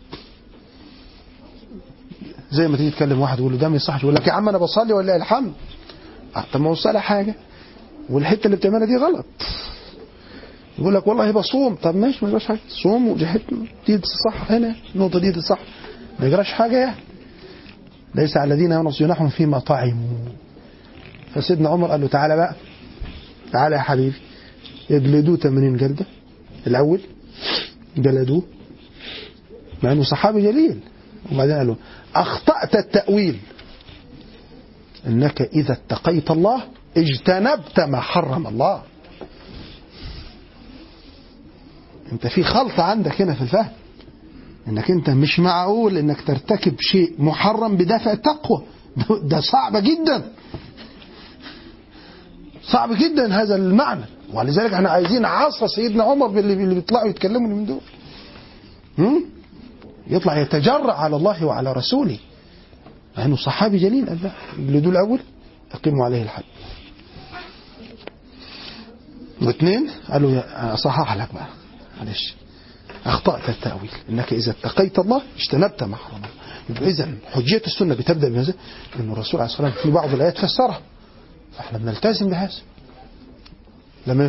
زي ما تيجي تكلم واحد يقول له ده ما يصحش يقول لك يا عم انا بصلي ولا الحمد آه، طب ما هو صالح حاجه والحته اللي بتعملها دي غلط يقول لك والله بصوم طب ماشي ما يجراش حاجه صوم ودي حته دي صح هنا النقطه دي, دي صح ما يجراش حاجه يعني ليس على الذين ينص جناحهم فيما طعموا فسيدنا عمر قال له تعالى بقى تعالى يا حبيبي يجلدوه 80 جلده الاول جلدوه مع انه صحابي جليل وبعدين قال له اخطات التاويل انك اذا اتقيت الله اجتنبت ما حرم الله انت في خلط عندك هنا في الفهم انك انت مش معقول انك ترتكب شيء محرم بدافع التقوى ده- ده صعب جدا صعب جدا هذا المعنى ولذلك احنا عايزين عصر سيدنا عمر باللي اللي بيطلعوا يتكلموا من دول هم؟ يطلع يتجرأ على الله وعلى رسوله مع انه صحابي جليل قال لا يجلدوا الاول اقيموا عليه الحد واثنين قالوا يا- اصحح لك بقى معلش اخطات التاويل انك اذا اتقيت الله اجتنبت ما حرم الله يبقى اذا حجيه السنه بتبدا بهذا ان الرسول عليه الصلاه والسلام في بعض الايات فسرها فاحنا بنلتزم بهذا لما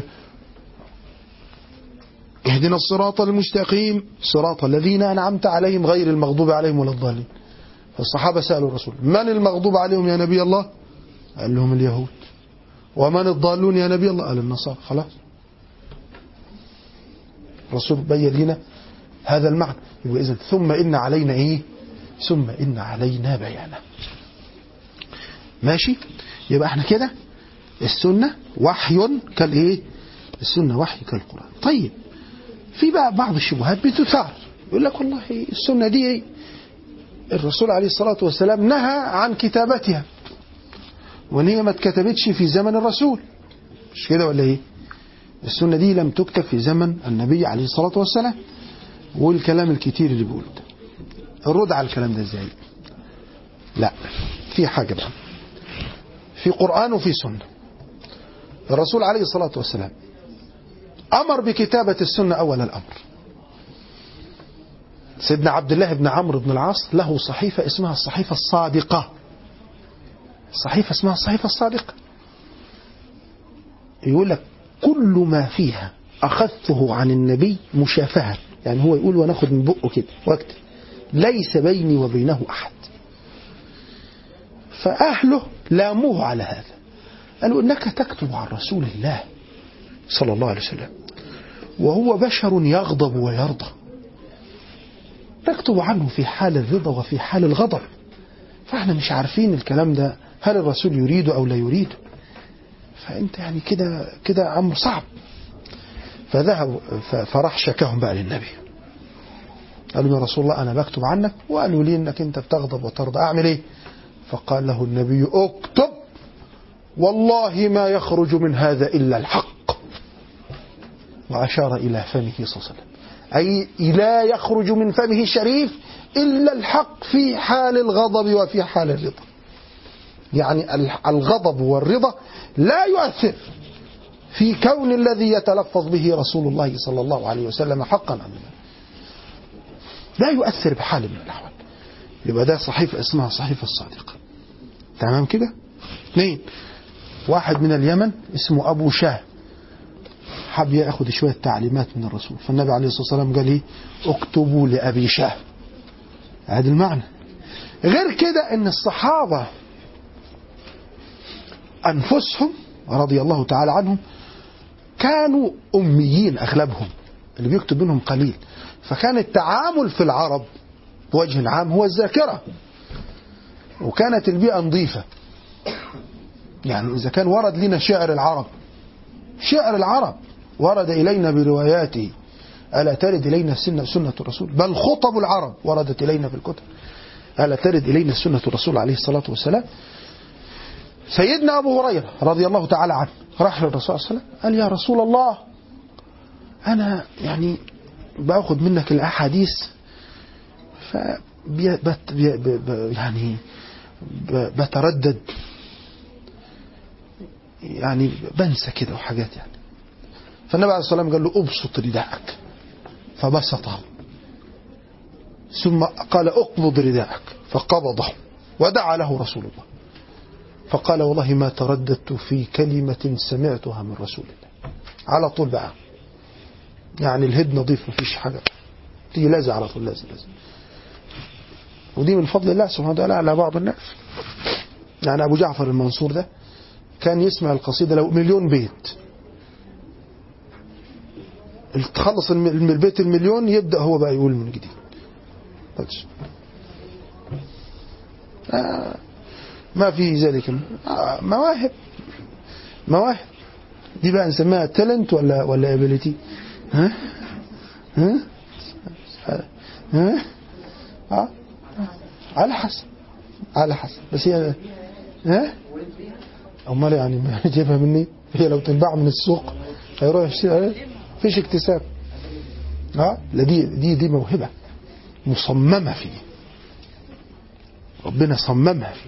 اهدنا الصراط المستقيم صراط الذين انعمت عليهم غير المغضوب عليهم ولا الضالين فالصحابه سالوا الرسول من المغضوب عليهم يا نبي الله قال لهم اليهود ومن الضالون يا نبي الله قال النصارى خلاص الرسول بين لنا هذا المعنى يبقى اذا ثم ان علينا ايه ثم ان علينا بيانه ماشي يبقى احنا كده السنه وحي كالايه السنه وحي كالقران طيب في بقى بعض الشبهات بتثار يقول لك والله السنه دي ايه الرسول عليه الصلاه والسلام نهى عن كتابتها وان هي ما اتكتبتش في زمن الرسول مش كده ولا ايه السنة دي لم تكتب في زمن النبي عليه الصلاة والسلام والكلام الكتير اللي بيقوله ده الرد على الكلام ده ازاي لا في حاجة بقى في قرآن وفي سنة الرسول عليه الصلاة والسلام أمر بكتابة السنة أول الأمر سيدنا عبد الله بن عمرو بن العاص له صحيفة اسمها الصحيفة الصادقة صحيفة اسمها الصحيفة الصادقة يقول لك كل ما فيها أخذته عن النبي مشافهة يعني هو يقول وناخد من بقه كده واكتب ليس بيني وبينه أحد فأهله لاموه على هذا قالوا إنك تكتب عن رسول الله صلى الله عليه وسلم وهو بشر يغضب ويرضى تكتب عنه في حال الرضا وفي حال الغضب فاحنا مش عارفين الكلام ده هل الرسول يريده او لا يريده فانت يعني كده كده امر صعب فذهب ف- فراح شكاهم بقى للنبي قالوا يا رسول الله انا بكتب عنك وقالوا لي انك انت بتغضب وترضى اعمل ايه فقال له النبي اكتب والله ما يخرج من هذا الا الحق واشار الى فمه صلى الله عليه وسلم أي لا يخرج من فمه الشريف إلا الحق في حال الغضب وفي حال الرضا يعني الغضب والرضا لا يؤثر في كون الذي يتلفظ به رسول الله صلى الله عليه وسلم حقا أم لا لا يؤثر بحال من الأحوال يبقى ده صحيفة اسمها صحيفة الصادقة تمام كده اثنين واحد من اليمن اسمه أبو شاه حب ياخذ شويه تعليمات من الرسول فالنبي عليه الصلاه والسلام قال ايه اكتبوا لابي شاه هذا المعنى غير كده ان الصحابه انفسهم رضي الله تعالى عنهم كانوا اميين اغلبهم اللي بيكتب منهم قليل فكان التعامل في العرب بوجه عام هو الذاكره وكانت البيئه نظيفه يعني اذا كان ورد لنا شعر العرب شعر العرب ورد إلينا برواياته ألا ترد إلينا سنة, سنة الرسول بل خطب العرب وردت إلينا في الكتب ألا ترد إلينا سنة الرسول عليه الصلاة والسلام سيدنا أبو هريرة رضي الله تعالى عنه راح للرسول صلى الله عليه وسلم قال يا رسول الله أنا يعني باخد منك الأحاديث ف بت بي ب يعني ب بتردد يعني بنسى كده وحاجات يعني فالنبي عليه الصلاة والسلام قال له ابسط رداءك فبسطه ثم قال اقبض رداءك فقبضه ودعا له رسول الله فقال والله ما ترددت في كلمة سمعتها من رسول الله على طول بقى يعني الهد نظيف ما فيش حاجة تيجي لازق على طول لازق لازق ودي من فضل الله سبحانه وتعالى على بعض الناس يعني أبو جعفر المنصور ده كان يسمع القصيدة لو مليون بيت تخلص الم- البيت المليون يبدأ هو بقى يقول من جديد بس. آه ما في ذلك آه مواهب مواهب دي بقى نسميها تالنت ولا ولا ابيليتي ها ها ها اه على حسب على حسب بس هي ها امال يعني ما جايبها مني هي لو تنباع من السوق هيروح يشتري فيش اكتساب اه لا دي دي دي موهبه مصممه فيه ربنا صممها فيه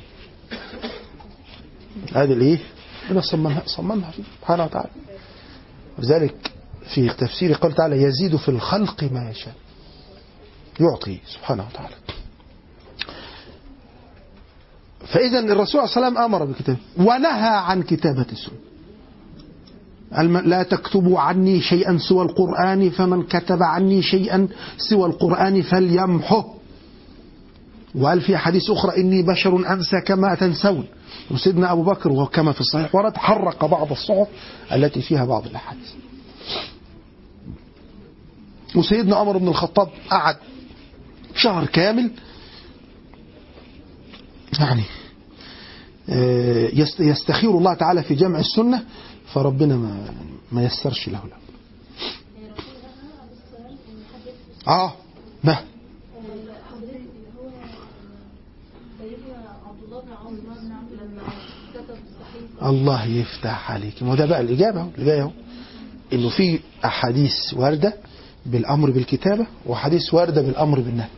هذه الايه ربنا صممها صممها فيه سبحانه وتعالى ولذلك في تفسير قال تعالى يزيد في الخلق ما يشاء يعطي سبحانه وتعالى فإذا الرسول صلى الله عليه وسلم أمر بكتابه ونهى عن كتابة السنة الم- لا تكتبوا عني شيئا سوى القرآن فمن كتب عني شيئا سوى القرآن فليمحه وقال في حديث أخرى إني بشر أنسى كما تنسون وسيدنا أبو بكر وكما في الصحيح ورد حرق بعض الصحف التي فيها بعض الأحاديث وسيدنا عمر بن الخطاب قعد شهر كامل يعني آه، يست- يستخير الله تعالى في جمع السنة فربنا ما ما يسرش له له اه ما حضرتك اللي هو سيدنا عبد الله بن عمرو بن عمرو لما كتب الصحيفه الله يفتح عليك ما هو ده بقى الإجابة اهو اللي جاي اهو إنه في أحاديث واردة بالأمر بالكتابة وحديث واردة بالأمر بالنهي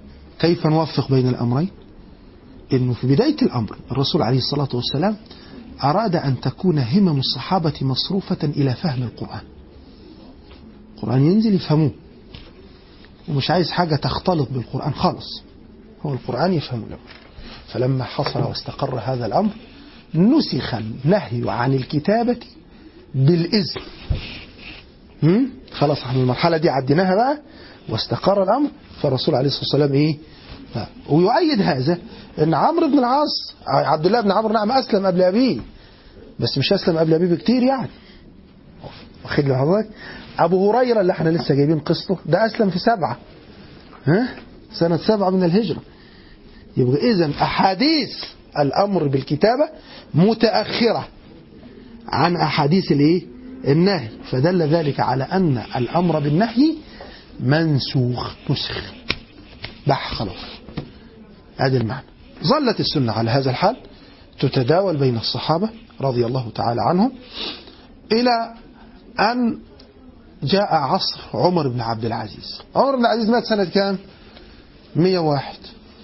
كيف نوفق بين الأمرين إنه في بداية الأمر الرسول عليه الصلاة والسلام أراد أن تكون همم الصحابة مصروفة إلى فهم القرآن القرآن ينزل يفهموه ومش عايز حاجة تختلط بالقرآن خالص هو القرآن يفهمه الأول فلما حصل واستقر هذا الأمر نسخ النهي عن الكتابة بالإذن هم؟ خلاص احنا المرحلة دي عديناها بقى واستقر الأمر فالرسول عليه الصلاة والسلام إيه ف- ويؤيد هذا ان عمرو بن العاص عبد الله بن عمرو نعم اسلم قبل ابيه بس مش اسلم قبل ابيه بكتير يعني واخد لي حضرتك ابو هريره اللي احنا لسه جايبين قصته ده اسلم في سبعه ها سنه سبعه من الهجره يبقى اذا احاديث الامر بالكتابه متاخره عن احاديث الايه النهي فدل ذلك على ان الامر بالنهي منسوخ نسخ بح خلاص هذا المعنى ظلت السنة على هذا الحال تتداول بين الصحابة رضي الله تعالى عنهم إلى أن جاء عصر عمر بن عبد العزيز عمر بن العزيز مات سنة كام 101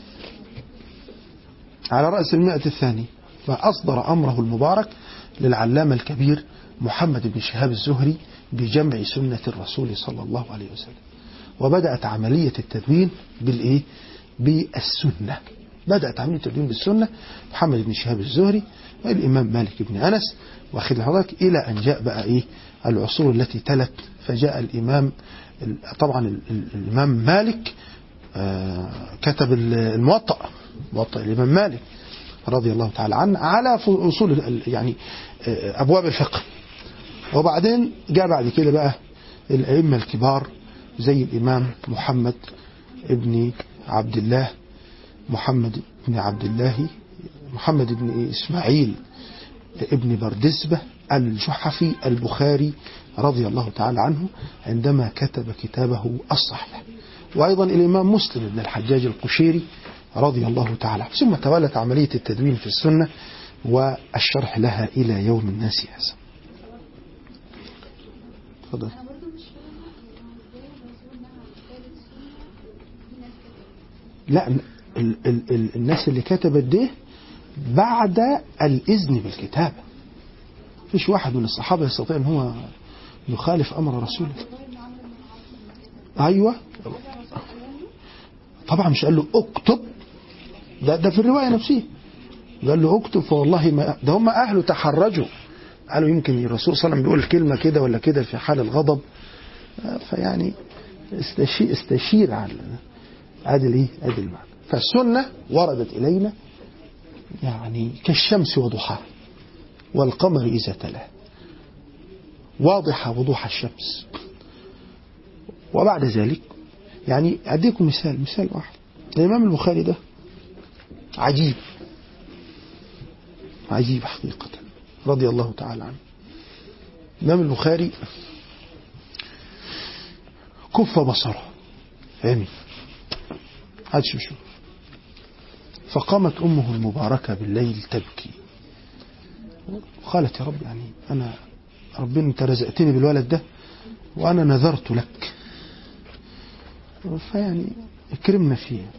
على رأس المئة الثانية فأصدر أمره المبارك للعلامة الكبير محمد بن شهاب الزهري بجمع سنة الرسول صلى الله عليه وسلم وبدأت عملية التدوين بالإيه؟ بالسنة بدأت عملية التدوين بالسنة محمد بن شهاب الزهري والإمام مالك بن أنس واخد لحضرتك إلى أن جاء بقى إيه العصور التي تلت فجاء الإمام طبعا ال- ال- الإمام مالك آه، كتب ال- الموطأ موطأ الإمام مالك رضي الله تعالى عنه على ف- أصول ال- يعني آه، أبواب الفقه وبعدين جاء بعد كده بقى الأئمة الكبار زي الإمام محمد ابن عبد الله محمد بن عبد الله محمد بن إسماعيل ابن بردزبة الجحفي البخاري رضي الله تعالى عنه عندما كتب كتابه الصحيح وأيضا الإمام مسلم بن الحجاج القشيري رضي الله تعالى عنه ثم تولت عملية التدوين في السنة والشرح لها إلى يوم الناس هذا تفضل انا برضو مش فاهمه هو ازاي الرسول نهى عن كتابه السنه في ناس كتبت لا ال ال ال الناس اللي كتبت ده بعد الإذن بالكتابة فيش واحد من الصحابة يستطيع أن هو يخالف أمر رسوله أيوة طبعا مش قال له اكتب ده, ده في الرواية نفسها قال له اكتب فوالله ما ده هم أهله تحرجوا قالوا يمكن الرسول صلى الله عليه وسلم بيقول كلمة كده ولا كده في حال الغضب فيعني استشير, استشير على ادي الايه ادي المعنى فالسنه وردت الينا يعني كالشمس وضحاها والقمر اذا تلاه واضحه وضوح الشمس وبعد ذلك يعني اديكم مثال مثال واحد الامام البخاري ده عجيب عجيب حقيقه رضي الله تعالى عنه الامام البخاري كف بصره عمي عادش بيشوف فقامت أمه المباركة بالليل تبكي قالت يا رب يعني أنا ربنا أنت رزقتني بالولد ده وأنا نذرت لك فيعني اكرمنا فيه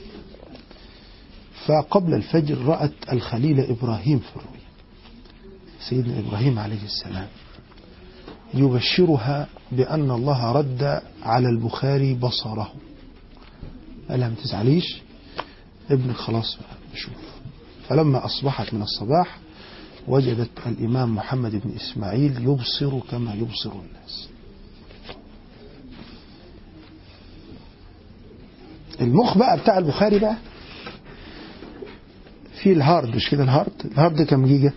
فقبل الفجر رأت الخليل إبراهيم في الرؤيا سيدنا إبراهيم عليه السلام يبشرها بأن الله رد على البخاري بصره قال لها ما تزعليش ابنك خلاص بقى بشوف فلما أصبحت من الصباح وجدت الإمام محمد بن إسماعيل يبصر كما يبصر الناس المخ بقى بتاع البخاري بقى في الهارد مش كده الهارد الهارد كم جيجا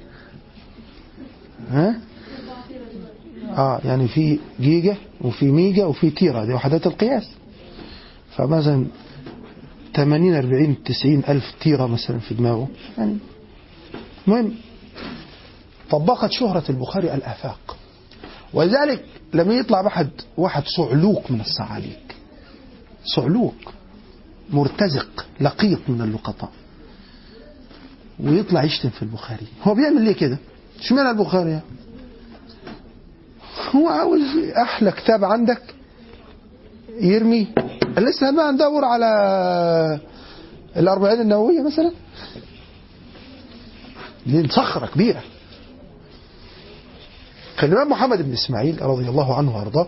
ها اه يعني في جيجا وفي ميجا وفي تيرا دي وحدات القياس فمثلا 80 40 90 ألف تيرة مثلا في دماغه يعني المهم طبقت شهرة البخاري الآفاق ولذلك لما يطلع واحد واحد صعلوك من الصعاليك صعلوك مرتزق لقيط من اللقطاء ويطلع يشتم في البخاري هو بيعمل ليه كده اشمعنى البخاري يعني؟ هو عاوز احلى كتاب عندك يرمي لسه بقى ندور على الأربعين النووية مثلا دي صخرة كبيرة فالإمام محمد بن إسماعيل رضي الله عنه وأرضاه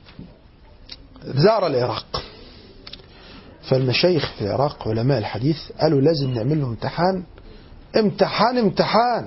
زار العراق فالمشايخ في العراق علماء الحديث قالوا لازم نعمل له امتحان امتحان امتحان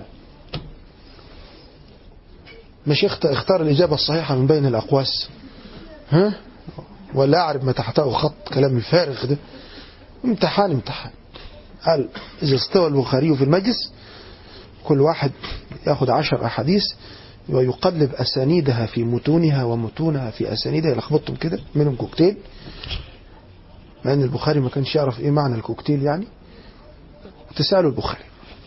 مش يخت- اختار الإجابة الصحيحة من بين الأقواس ها ولا أعرف ما تحته خط كلام الفارغ ده امتحان امتحان قال إذا استوى البخاري في المجلس كل واحد ياخد عشر أحاديث ويقلب أسانيدها في متونها ومتونها في أسانيدها يلخبطهم كده منهم كوكتيل مع أن البخاري ما كانش يعرف إيه معنى الكوكتيل يعني تسألوا البخاري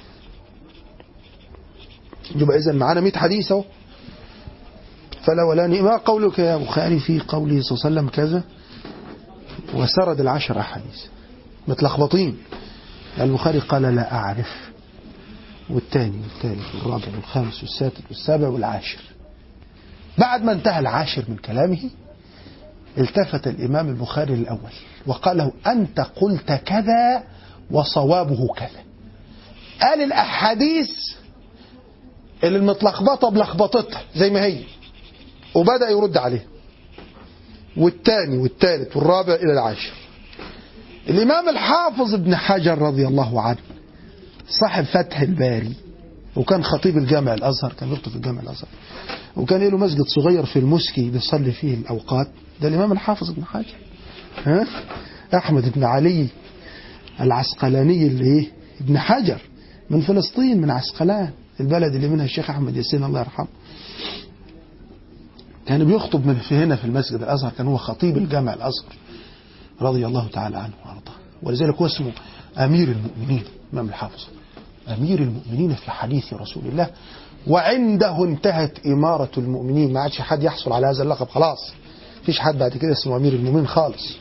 يبقى إذا معانا 100 حديث أهو فالأولاني ما قولك يا بخاري في قوله صلى الله عليه وسلم كذا وسرد العشر أحاديث متلخبطين البخاري قال لا أعرف والثاني والثالث والرابع والخامس والسادس والسابع والعاشر بعد ما انتهى العاشر من كلامه التفت الإمام البخاري للأول وقال له أنت قلت كذا وصوابه كذا قال الأحاديث اللي المتلخبطة بلخبطتها زي ما هي وبدأ يرد عليه والثاني والثالث والرابع إلى العاشر الإمام الحافظ ابن حجر رضي الله عنه صاحب فتح الباري وكان خطيب الجامع الأزهر كان يخطب في الجامع الأزهر وكان له مسجد صغير في المسكي بيصلي فيه الأوقات ده الإمام الحافظ ابن حجر ها أحمد بن علي العسقلاني اللي إيه ابن حجر من فلسطين من عسقلان البلد اللي منها الشيخ أحمد ياسين الله يرحمه كان بيخطب من في هنا في المسجد الأزهر كان هو خطيب الجامع الأزهر رضي الله تعالى عنه وارضاه ولذلك هو اسمه امير المؤمنين امام الحافظ امير المؤمنين في حديث رسول الله وعنده انتهت اماره المؤمنين ما عادش حد يحصل على هذا اللقب خلاص فيش حد بعد كده اسمه امير المؤمنين خالص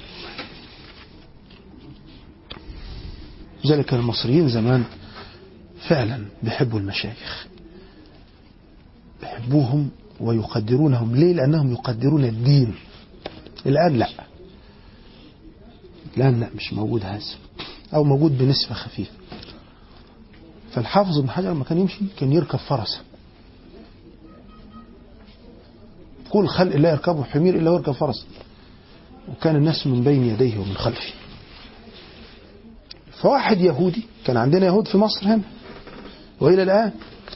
لذلك المصريين زمان فعلا بيحبوا المشايخ بيحبوهم ويقدرونهم ليه لانهم يقدرون الدين الان لا الآن لا مش موجود هذا أو موجود بنسبة خفيفة فالحافظ ابن حجر لما كان يمشي كان يركب فرسه كل خلق لا يركبه حمير إلا يركب فرس وكان الناس من بين يديه ومن خلفه فواحد يهودي كان عندنا يهود في مصر هنا وإلى الآن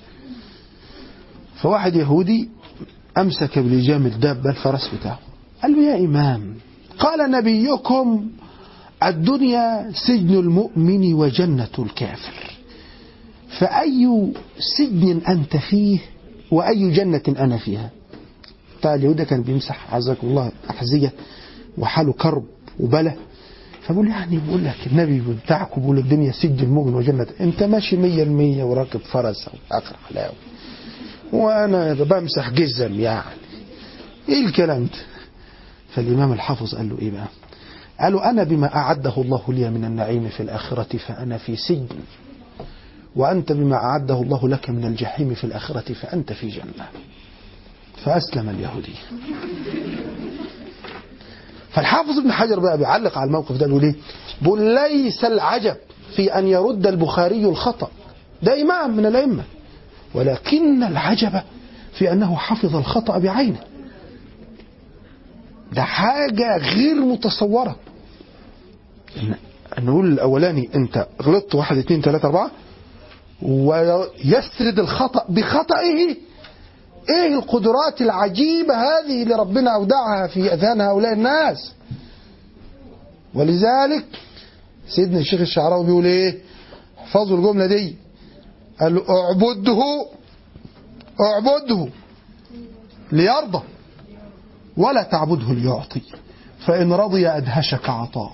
فواحد يهودي أمسك بلجام الدابة الفرس بتاعه قال له يا إمام قال نبيكم الدنيا سجن المؤمن وجنة الكافر فأي سجن أنت فيه وأي جنة أنا فيها بتاع اليهود كان بيمسح عزكم الله أحذية وحاله كرب وبلا فبقول يعني بقول لك النبي بتاعكم بيقول الدنيا سجن المؤمن وجنة انت ماشي مية المية وراكب فرس او اخر حلاوة وانا بمسح جزم يعني ايه الكلام ده فالامام الحافظ قال له ايه بقى قالوا أنا بما أعده الله لي من النعيم في الآخرة فأنا في سجن وأنت بما أعده الله لك من الجحيم في الآخرة فأنت في جنة فأسلم اليهودي فالحافظ ابن حجر بقى بيعلق على الموقف ده بيقول ايه؟ بيقول ليس العجب في أن يرد البخاري الخطأ ده إمام من الأئمة ولكن العجب في أنه حفظ الخطأ بعينه ده حاجة غير متصورة إن نقول الأولاني أنت غلطت واحد اثنين ثلاثة أربعة ويسرد الخطأ بخطئه إيه القدرات العجيبة هذه اللي ربنا أودعها في أذهان هؤلاء الناس ولذلك سيدنا الشيخ الشعراوي بيقول إيه احفظوا الجملة دي قال له اعبده اعبده ليرضى ولا تعبده ليعطي فإن رضي أدهشك عطاؤه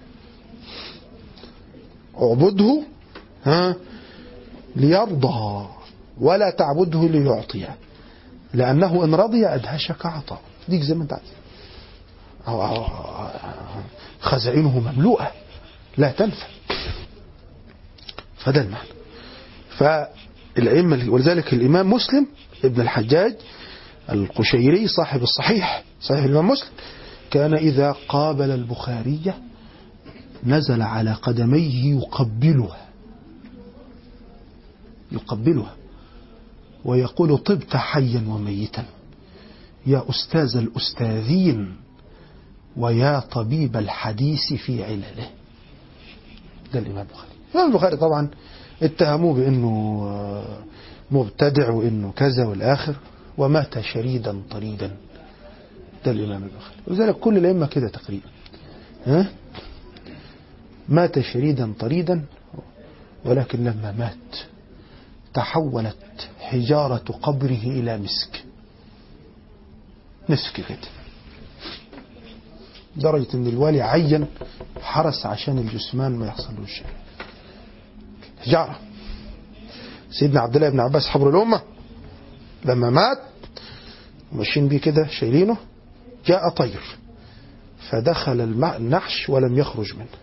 اعبده ها ليرضى ولا تعبده ليعطي لأنه إن رضي أدهشك عطاؤه ديك زي ما انت عايز أو- أو- خزائنه مملوءة لا تنفع فده المعنى فالأئمة ولذلك الإمام مسلم ابن الحجاج القشيري صاحب الصحيح صحيح الإمام مسلم كان إذا قابل البخارية نزل على قدميه يقبلها يقبلها ويقول طبت حيا وميتا يا أستاذ الأستاذين ويا طبيب الحديث في علله ده الإمام البخاري الإمام البخاري طبعا اتهموه بأنه آه، مبتدع وأنه كذا والآخر ومات شريدا طريدا ده الإمام البخاري ولذلك كل الأئمة كده تقريبا ها مات شريدا طريدا ولكن لما مات تحولت حجارة قبره إلى مسك مسك كده درجة ان الوالي عين حرس عشان الجثمان ما يحصلوش شيء حجارة سيدنا عبد الله بن عباس حبر الأمة لما مات ماشيين بيه كده شايلينه جاء طير فدخل الماء النحش ولم يخرج منه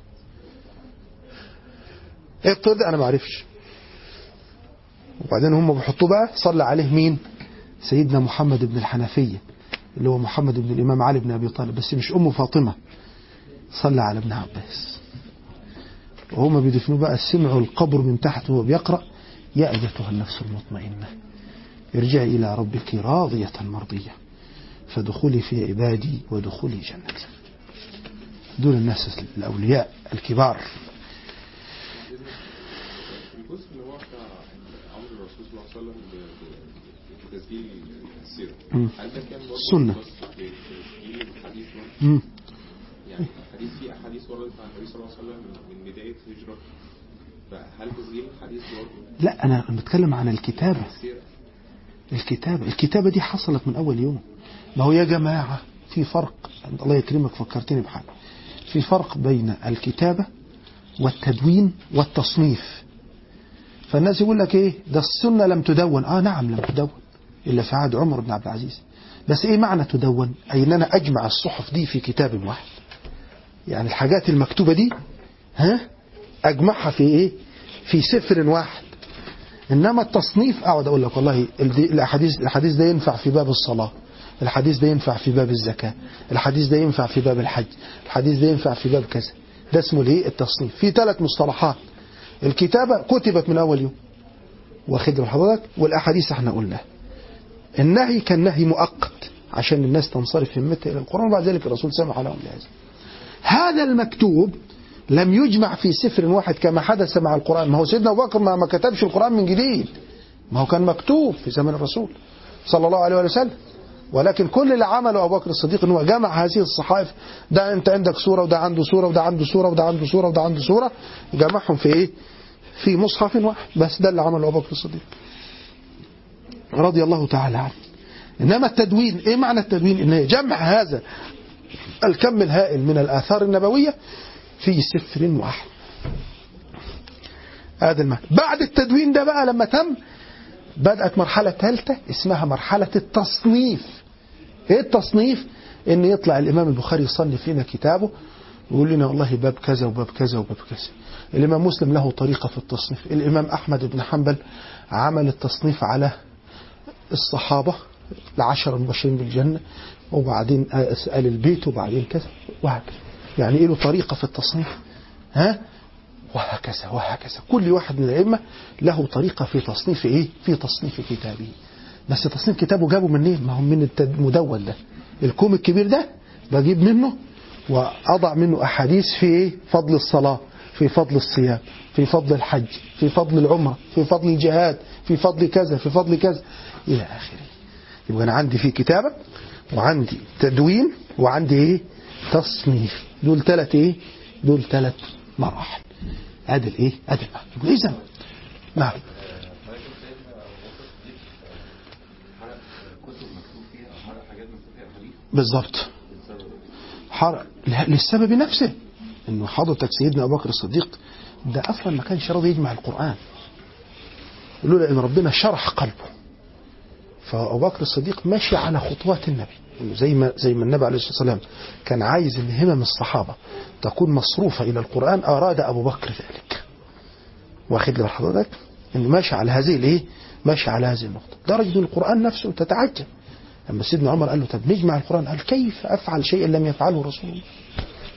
ايه الطير ده انا ما اعرفش وبعدين هم بيحطوه بقى صلى عليه مين سيدنا محمد بن الحنفية اللي هو محمد بن الإمام علي بن أبي طالب بس مش أمه فاطمة صلى على ابن عباس وهم بيدفنوه بقى سمعوا القبر من تحت وهو بيقرأ يا أيتها النفس المطمئنة ارجعي إلى ربك راضية مرضية فدخولي في عبادي ودخولي جنتي دول الناس الأولياء الكبار الجزء اللي هو بتاع امر الرسول صلى الله عليه وسلم ب- ب- بتسجيل السيره مم. هل ده كان برضه السنة. خاص بتسجيل الحديث برضه؟ مم. يعني الحديث في احاديث وردت عن النبي صلى الله عليه وسلم من- من بدايه الهجره فهل تسجيل الحديث برضه لا أنا بتكلم عن الكتابة السيره الكتابة الكتابة دي حصلت من أول يوم ما هو يا جماعة في فرق الله يكرمك فكرتني بحاجة في فرق بين الكتابة والتدوين والتصنيف فالناس يقول لك ايه ده السنة لم تدون اه نعم لم تدون إلا في عهد عمر بن عبد العزيز بس ايه معنى تدون أي ان انا اجمع الصحف دي في كتاب واحد يعني الحاجات المكتوبة دي ها اجمعها في ايه في سفر واحد انما التصنيف اقعد اقول لك والله الدي- الاحاديث الحديث ده ينفع في باب الصلاه الحديث ده ينفع في باب الزكاه الحديث ده ينفع في باب الحج الحديث ده ينفع في باب كذا ده اسمه الايه التصنيف في ثلاث مصطلحات الكتابه كتبت من اول يوم واخد بال حضرتك والاحاديث احنا قلناها النهي كان نهي مؤقت عشان الناس تنصرف همتها الى القران وبعد ذلك الرسول سمح لهم لهذا هذا المكتوب لم يجمع في سفر واحد كما حدث مع القرآن ما هو سيدنا أبو بكر ما ما كتبش القرآن من جديد ما هو كان مكتوب في زمن الرسول صلى الله عليه وسلم ولكن كل اللي عمله أبو بكر الصديق أنه جمع هذه الصحائف ده أنت عندك سورة وده عنده سورة وده عنده سورة وده عنده سورة وده عنده سورة جمعهم في إيه في مصحف واحد بس ده اللي عمله أبو بكر الصديق رضي الله تعالى عنه إنما التدوين إيه معنى التدوين إن هي جمع هذا الكم الهائل من الآثار النبوية في سفر واحد هذا المعنى بعد التدوين ده بقى لما تم بدأت مرحلة ثالثة اسمها مرحلة التصنيف ايه التصنيف ان يطلع الامام البخاري يصنف لنا كتابه ويقول لنا والله باب كذا وباب كذا وباب كذا الامام مسلم له طريقة في التصنيف الامام احمد بن حنبل عمل التصنيف على الصحابة العشرة المبشرين بالجنة وبعدين آل البيت وبعدين كذا وهكذا يعني إيه له طريقة في التصنيف ها وهكذا وهكذا كل واحد من الأئمة له طريقة في تصنيف إيه في تصنيف كتابه بس تصنيف كتابه جابه منين ما هو من التد- المدون ده الكوم الكبير ده بجيب منه وأضع منه أحاديث في إيه فضل الصلاة في فضل الصيام في فضل الحج في فضل العمرة في فضل الجهاد في فضل كذا في فضل كذا إلى آخره يبقى أنا عندي في كتابة وعندي تدوين وعندي إيه تصنيف دول ثلاث إيه دول ثلاث مراحل ادي الايه ادي المعنى يبقى اذا نعم بالضبط حر... للسبب نفسه انه حضرتك سيدنا ابو بكر الصديق ده اصلا ما كانش راضي يجمع القران لولا ان ربنا شرح قلبه فابو بكر الصديق ماشي على خطوات النبي إنه زي ما زي ما النبي عليه الصلاه والسلام كان عايز ان همم الصحابه تكون مصروفه الى القران اراد ابو بكر ذلك واخد لي حضرتك انه ماشي على هذه الايه ماشي على هذه النقطه درجه ان القران نفسه تتعجب لما سيدنا عمر قال له طب نجمع القران قال كيف افعل شيئا لم يفعله رسول الله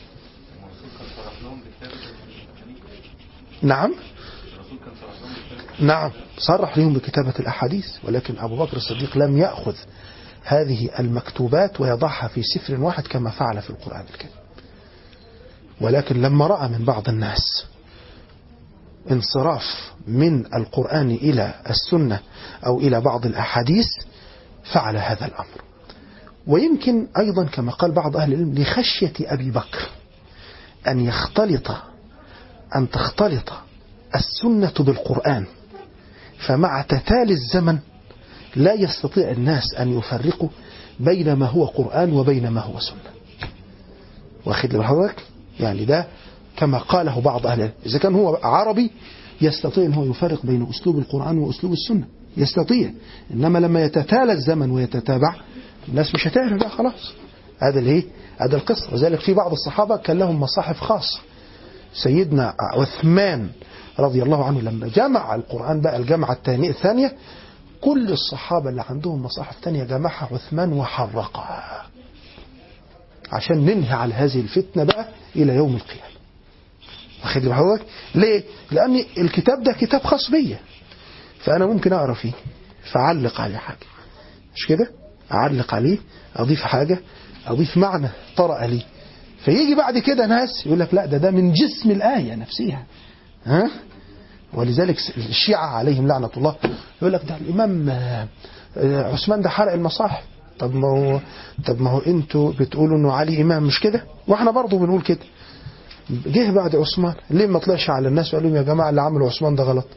نعم نعم صرح لهم بكتابة الأحاديث ولكن أبو بكر الصديق لم يأخذ هذه المكتوبات ويضعها في سفر واحد كما فعل في القرآن الكريم ولكن لما رأى من بعض الناس انصراف من القرآن إلى السنة أو إلى بعض الأحاديث فعل هذا الأمر ويمكن أيضا كما قال بعض أهل العلم لخشية أبي بكر أن يختلط أن تختلط السنة بالقرآن فمع تتالي الزمن لا يستطيع الناس أن يفرقوا بين ما هو قرآن وبين ما هو سنة واخد لي بحضرتك يعني ده كما قاله بعض أهل العلم إذا كان هو عربي يستطيع أن هو يفرق بين أسلوب القرآن وأسلوب السنة يستطيع إنما لما يتتالى الزمن ويتتابع الناس مش هتعرف بقى خلاص هذا الايه هذا القصة وذلك في بعض الصحابة كان لهم مصاحف خاصة سيدنا عثمان رضي الله عنه لما جمع القرآن بقى الجامعة الثانية الثانية كل الصحابة اللي عندهم مصاحف تانية جمعها عثمان وحرقها عشان ننهي على هذه الفتنة بقى إلى يوم القيامة واخد لي حضرتك ليه؟ لأن الكتاب ده كتاب خاص بيا فأنا ممكن أقرأ فيه فأعلق عليه حاجة مش كده؟ أعلق عليه أضيف حاجة أضيف معنى طرأ لي فيجي بعد كده ناس يقول لك لا ده ده من جسم الآية نفسها ها ولذلك الشيعة عليهم لعنة الله يقول لك ده الإمام آه، آه، عثمان ده حرق المصاحف طب ما هو طب ما هو انتوا بتقولوا انه علي امام مش كده واحنا برضه بنقول كده جه بعد عثمان ليه ما طلعش على الناس وقال لهم يا جماعه اللي عمله عثمان ده غلط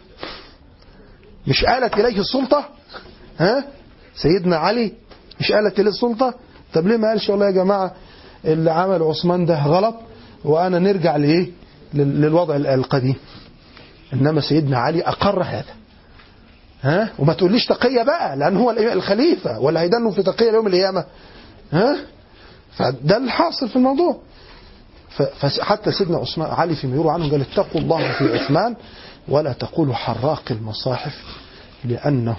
مش آلت إليه السلطة ها سيدنا علي مش آلت إليه السلطة طب ليه ما قالش والله يا جماعة اللي عمل عثمان ده غلط وأنا نرجع لإيه لل- للوضع ال- القديم إنما سيدنا علي أقر هذا ها وما تقوليش تقية بقى لأن هو الإمام- الخليفة ولا هيدنه في تقية يوم القيامة ها فده الحاصل في الموضوع ف- فحتى سيدنا عثمان علي فيما يروى عنه قال اتقوا الله في عثمان ولا تقولوا حراق المصاحف لأنه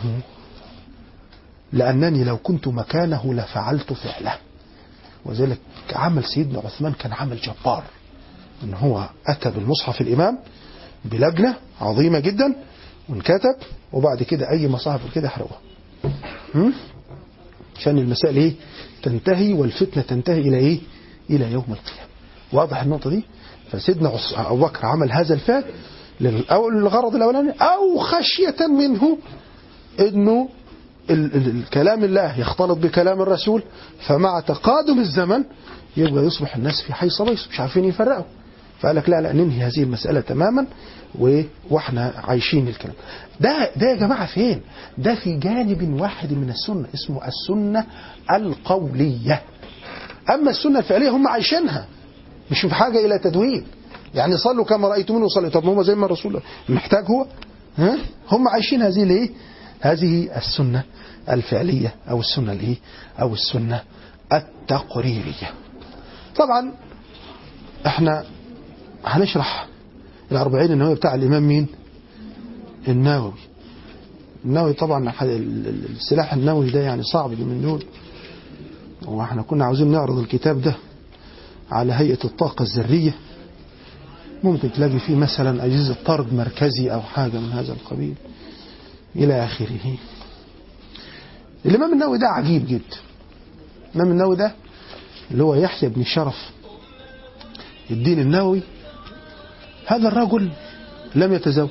لأنني لو كنت مكانه لفعلت فعله وذلك عمل سيدنا عثمان كان عمل جبار ان هو أتى بالمصحف الإمام بلجنة عظيمة جدا وانكتب وبعد كده أي مصاحف كده يحرقوها هم؟ عشان المسائل ايه تنتهي والفتنة تنتهي إلى إيه إلى يوم القيامة واضح النقطة دي فسيدنا عث- أبو بكر عمل هذا الفعل لل- أو للغرض الأولاني أو خشية منه أنه ال- ال- الكلام الله يختلط بكلام الرسول فمع تقادم الزمن يبقى يصبح الناس في حي صبيص مش عارفين يفرقوا فقال لك لا لا ننهي هذه المسألة تماما و- واحنا عايشين الكلام ده ده يا جماعة فين ده في جانب واحد من السنة اسمه السنة القولية أما السنة الفعلية هم عايشينها مش في حاجة إلى تدوين يعني صلوا كما رأيتموني وصلوا طب ما هم زي ما الرسول محتاج هو ها هم عايشين هذه الايه هذه السنة الفعلية أو السنة الايه أو السنة التقريرية طبعا احنا هنشرح الأربعين النووي بتاع الإمام مين النووي النووي طبعا ح- ال- ال- السلاح النووي ده يعني صعب من دول واحنا كنا عاوزين نعرض الكتاب ده على هيئة الطاقة الذرية ممكن تلاقي فيه مثلا أجهزة طرد مركزي أو حاجة من هذا القبيل إلى آخره الإمام النووي ده عجيب جدا الإمام النووي ده اللي هو يحيى بن شرف الدين النووي هذا الرجل لم يتزوج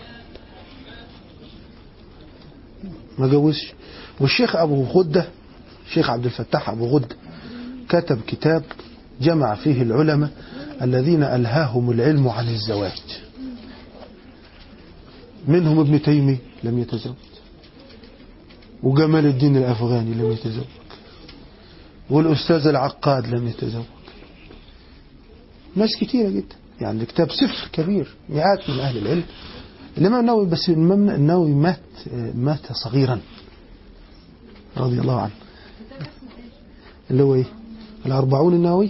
ما جوزش والشيخ أبو غدة الشيخ عبد الفتاح أبو غدة كتب كتاب جمع فيه العلماء الذين ألهاهم العلم عن الزواج منهم ابن تيمية لم يتزوج وجمال الدين الأفغاني لم يتزوج والأستاذ العقاد لم يتزوج ناس كتيرة جدا يعني الكتاب سفر كبير مئات من أهل العلم الإمام النووي بس الإمام النووي مات مات صغيرا رضي الله عنه اللي هو إيه الأربعون النووي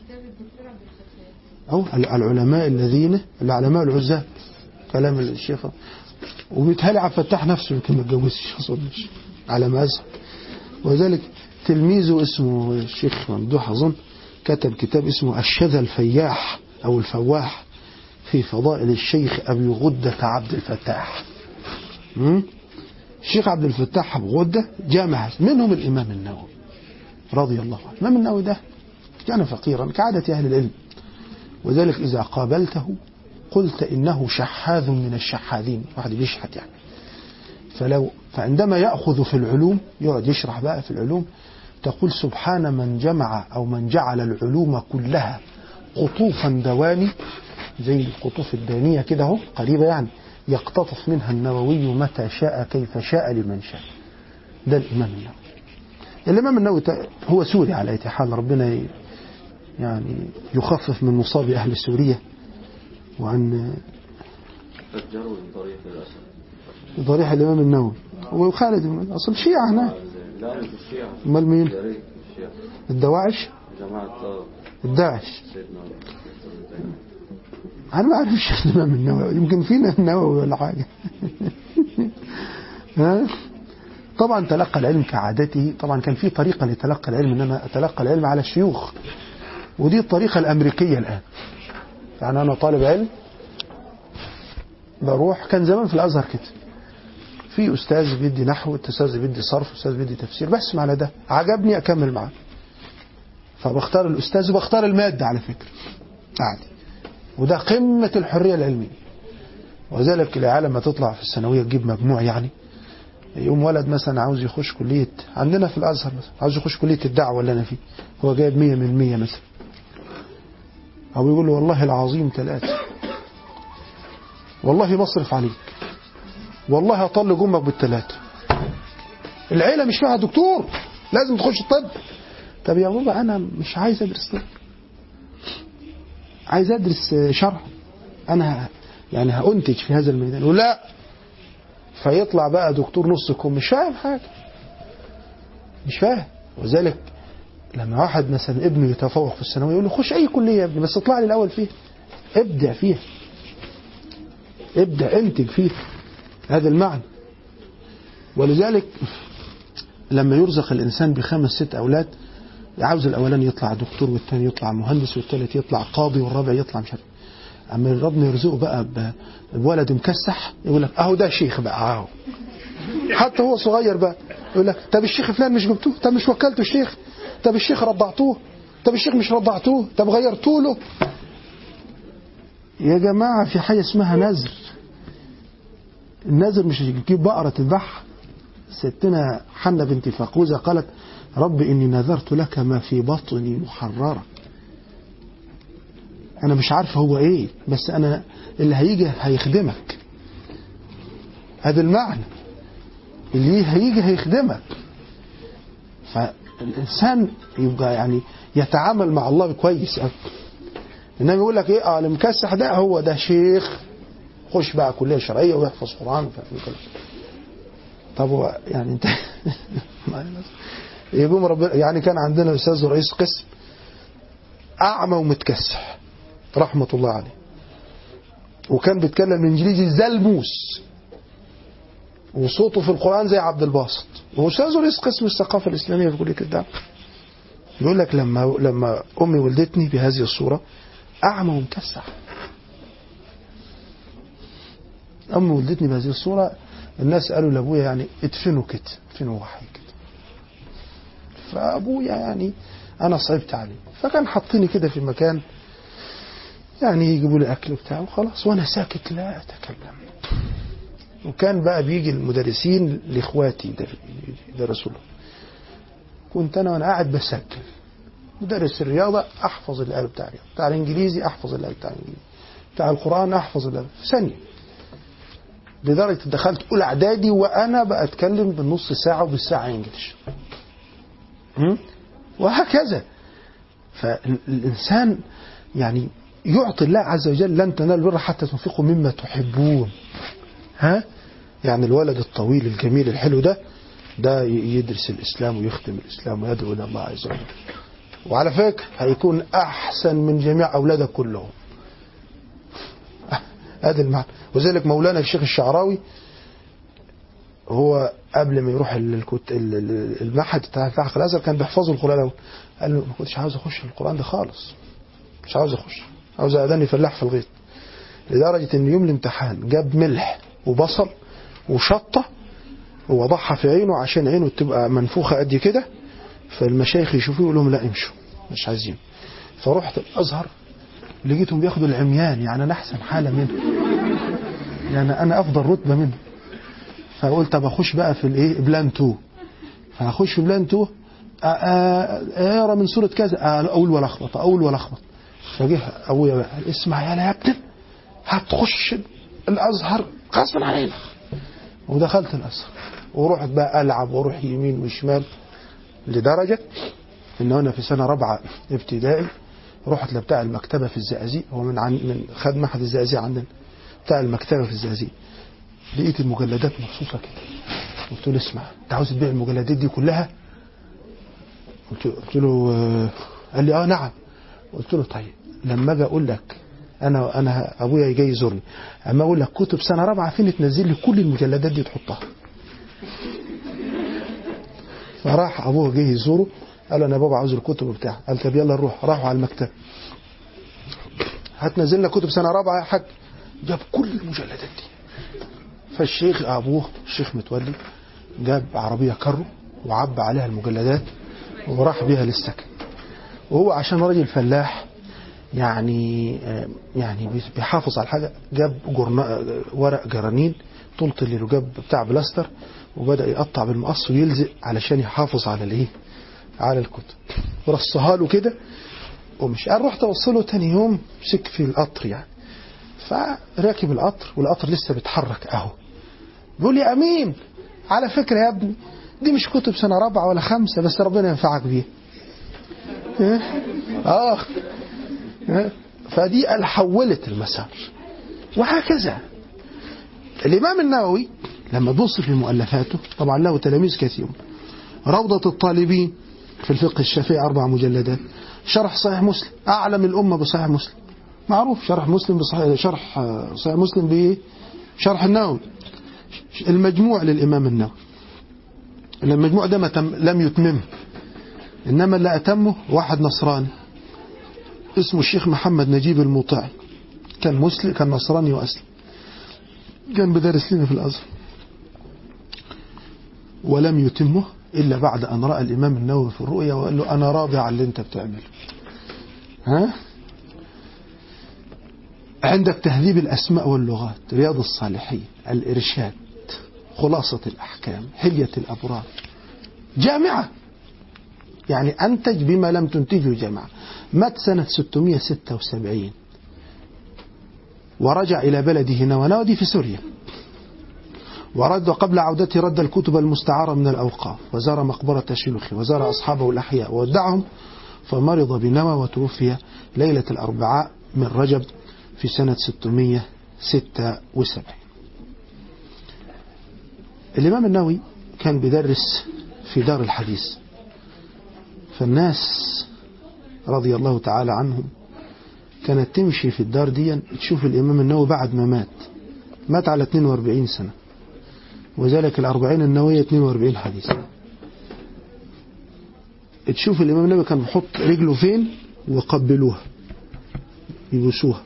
أو العلماء الذين العلماء العزاب كلام الشيخ وبيتهيألي عبد الفتاح نفسه يمكن ما اتجوزش أظنش على ما أذهب وذلك تلميذه اسمه الشيخ ممدوح أظن كتب كتاب اسمه الشذا الفياح أو الفواح في فضائل الشيخ أبي غدة عبد الفتاح مم؟ الشيخ عبد الفتاح أبو غدة جامع منهم الإمام النووي رضي الله عنه الإمام النووي ده كان فقيرا كعادة أهل العلم وذلك إذا قابلته قلت إنه شحاذ من الشحاذين واحد بيشحت يعني فلو فعندما يأخذ في العلوم يقعد يشرح بقى في العلوم تقول سبحان من جمع أو من جعل العلوم كلها قطوفا دواني زي القطوف الدانية كده اهو قريبة يعني يقتطف منها النووي متى شاء كيف شاء لمن شاء ده الإمام النووي الإمام النووي تا- هو سوري على أي حال ربنا ي- يعني يخفف من مصاب أهل سوريا وعن فجروا من طريق الأسد ضريح الإمام النووي وخالد بن أصل شيعة هناك لا مش الشيعة أمال مين يا ريت الشيعة الدواعش جماعة آه، الداعش سيدنا أنا ما أعرفش الإمام النووي يمكن فينا النووي ولا حاجة ها طبعا تلقى العلم كعادته طبعا كان في طريقة لتلقى العلم إن أنا أتلقى العلم على الشيوخ ودي الطريقة الأمريكية الآن يعني أنا طالب علم بروح كان زمان في الأزهر كده في أستاذ بيدي نحو أستاذ بيدي صرف أستاذ بيدي تفسير بسمع على ده عجبني أكمل معاه فبختار الأستاذ وبختار المادة على فكرة عادي وده قمة الحرية العلمية وذلك العيال لما تطلع في الثانوية تجيب مجموع يعني يقوم ولد مثلا عاوز يخش كلية عندنا في الأزهر مثلا عاوز يخش كلية الدعوة اللي أنا فيه هو جايب مية من مية مثلا أو يقول له والله العظيم ثلاثة والله مصرف عليك والله هطلق أمك بالثلاثة العيلة مش فيها دكتور لازم تخش الطب طب يا بابا أنا مش عايز أدرس طب عايز ادرس شرع انا ه- يعني هانتج في هذا الميدان ولا فيطلع بقى دكتور نص كم مش فاهم حاجه مش فاهم وذلك لما واحد مثلا ابنه يتفوق في الثانويه يقول له خش اي كليه يا ابني بس اطلع لي الاول فيها ابدع فيها ابدع انتج فيها هذا المعنى ولذلك لما يرزق الانسان بخمس ست اولاد عاوز الاولاني يطلع دكتور والثاني يطلع مهندس والثالث يطلع قاضي والرابع يطلع مش عارف اما ربنا يرزقه بقى ب- بولد مكسح يقول لك اهو ده شيخ بقى اهو حتى هو صغير بقى يقول لك طب الشيخ فلان مش جبتوه طب مش وكلته الشيخ طب الشيخ رضعتوه طب الشيخ مش رضعتوه طب غيرتوا له يا جماعة في حاجة اسمها نذر النذر مش تجيب بقرة تذبحها ستنا حنة بنت فقوزة قالت رب إني نذرت لك ما في بطني محررة أنا مش عارف هو إيه بس أنا اللي هيجي هيخدمك هذا المعنى اللي هيجي هيخدمك فالإنسان يبقى يعني يتعامل مع الله كويس أوي. إنما يقول لك إيه آه المكسح ده هو ده شيخ خش بقى كلية شرعية ويحفظ قرآن وفاهم كده. طب هو يعني انت يقوم ربنا يعني كان عندنا استاذ رئيس قسم اعمى ومتكسح رحمه الله عليه وكان بيتكلم انجليزي زي الموس وصوته في القران زي عبد الباسط واستاذ رئيس قسم الثقافه الاسلاميه في كليه الدعوه يقول لك لما لما امي ولدتني بهذه الصوره اعمى ومكسح امي ولدتني بهذه الصوره الناس قالوا لابويا يعني ادفنوا كده ادفنوا وحي كده فابويا يعني انا صعبت عليه فكان حاطيني كده في مكان يعني يجيبوا لي اكل وبتاع وخلاص وانا ساكت لا اتكلم وكان بقى بيجي المدرسين لاخواتي يدر- يدرسوا له كنت انا وانا قاعد بسجل مدرس الرياضه احفظ الآية بتاع الرياضه بتاع الانجليزي احفظ الآية بتاع الانجليزي بتاع القران احفظ الآية في ثانيه لدرجه دخلت اولى اعدادي وانا بتكلم بالنص ساعه وبالساعه انجلش م? وهكذا فالإنسان يعني يعطي الله عز وجل لن تنالوا البر حتى تنفقوا مما تحبون ها يعني الولد الطويل الجميل الحلو ده ده ي- يدرس الإسلام ويخدم الإسلام ويدعو إلى الله عز وجل وعلى فكرة هيكون أحسن من جميع أولادك كلهم هذا المعنى وذلك مولانا الشيخ الشعراوي هو قبل ما يروح ال- الكت- ال- ال- المعهد بتاع الفحق الازهر كان بيحفظوا القران الاول قال له ما كنتش عاوز اخش القران ده خالص مش عاوز اخش عاوز اذاني فلاح في الغيط لدرجه ان يوم الامتحان جاب ملح وبصل وشطة ووضعها في عينه عشان عينه تبقى منفوخة قد كده فالمشايخ يشوفوه يقول لهم لا امشوا مش عايزين فرحت الازهر لقيتهم بياخدوا العميان يعني انا احسن حاله منه يعني انا افضل رتبه منه فقلت طب اخش بقى في الايه بلان 2 فهخش في بلان 2 آه، آه، اقرا من سوره كذا آه، اقول ولا اخبط اقول ولا اخبط فجه ابويا بقى قال اسمع يا ابني هتخش الازهر غصبا علينا ودخلت الازهر ورحت بقى العب واروح يمين وشمال لدرجه ان انا في سنه رابعه ابتدائي رحت لبتاع المكتبه في الزقازيق هو من عن من خد معهد الزقازيق عندنا بتاع المكتبه في الزقازيق لقيت المجلدات مرصوصه كده قلت له اسمع انت عاوز تبيع المجلدات دي كلها قلت قلت له آه، قال لي اه نعم قلت له طيب لما اجي اقول لك انا انا ابويا جاي يزورني اما اقول لك كتب سنه رابعه فين تنزل لي كل المجلدات دي تحطها فراح ابوه جه يزوره قال له انا يا بابا عاوز الكتب بتاعه قال طب يلا نروح راحوا على المكتب هتنزل لنا كتب سنه رابعه يا حاج جاب كل المجلدات دي فالشيخ ابوه الشيخ متولي جاب عربيه كرو وعبى عليها المجلدات وراح بيها للسكن وهو عشان راجل فلاح يعني آه، يعني بيحافظ على الحاجه جاب جرنا آه، ورق جرانين طولة الليل وجاب بتاع بلاستر وبدا يقطع بالمقص ويلزق علشان يحافظ على الايه على الكتب ورصها له كده ومش قال رحت اوصله تاني يوم مسك في القطر يعني فراكب القطر والقطر لسه بيتحرك اهو بيقول لي امين على فكره يا ابني دي مش كتب سنه رابعه ولا خمسه بس ربنا ينفعك بيها إيه؟ اه إيه؟ فدي قال حولت المسار وهكذا الامام النووي لما تبص في مؤلفاته طبعا له تلاميذ كثير روضة الطالبين في الفقه الشافعي أربع مجلدات شرح صحيح مسلم أعلم الأمة بصحيح مسلم معروف شرح مسلم بصحيح شرح آه، صحيح مسلم بإيه؟ شرح النووي المجموع للإمام النووي المجموع ده ما تم لم يتممه إنما اللي أتمه واحد نصراني اسمه الشيخ محمد نجيب المطاعي كان مسلم كان نصراني وأسلم كان بدرس لنا في الأزهر ولم يتمه إلا بعد أن رأى الإمام النووي في الرؤيا وقال له أنا راضي على اللي أنت بتعمله ها عندك تهذيب الأسماء واللغات رياض الصالحين الإرشاد خلاصة الأحكام حلية الأبرار جامعة يعني أنتج بما لم تنتجه جامعة مات سنة 676 ورجع إلى بلده نوى نوى دي في سوريا ورد قبل عودته رد الكتب المستعارة من الأوقاف وزار مقبرة شيوخه وزار أصحابه الأحياء وودعهم فمرض بنوى وتوفي ليلة الأربعاء من رجب في سنة 676 الإمام النووي كان بيدرس في دار الحديث فالناس رضي الله تعالى عنهم كانت تمشي في الدار دي تشوف الإمام النووي بعد ما مات مات على 42 سنة وذلك الأربعين النووية 42 حديث تشوف الإمام النووي كان بيحط رجله فين وقبلوها يبوسوها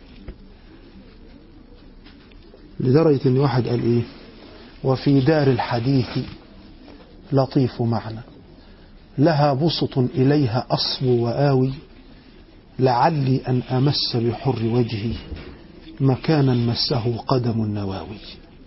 لدرجة إن واحد قال إيه وفي دار الحديث لطيف معنى لها بسط إليها أصب وآوي لعلي أن أمس بحر وجهي مكانا مسه قدم النواوي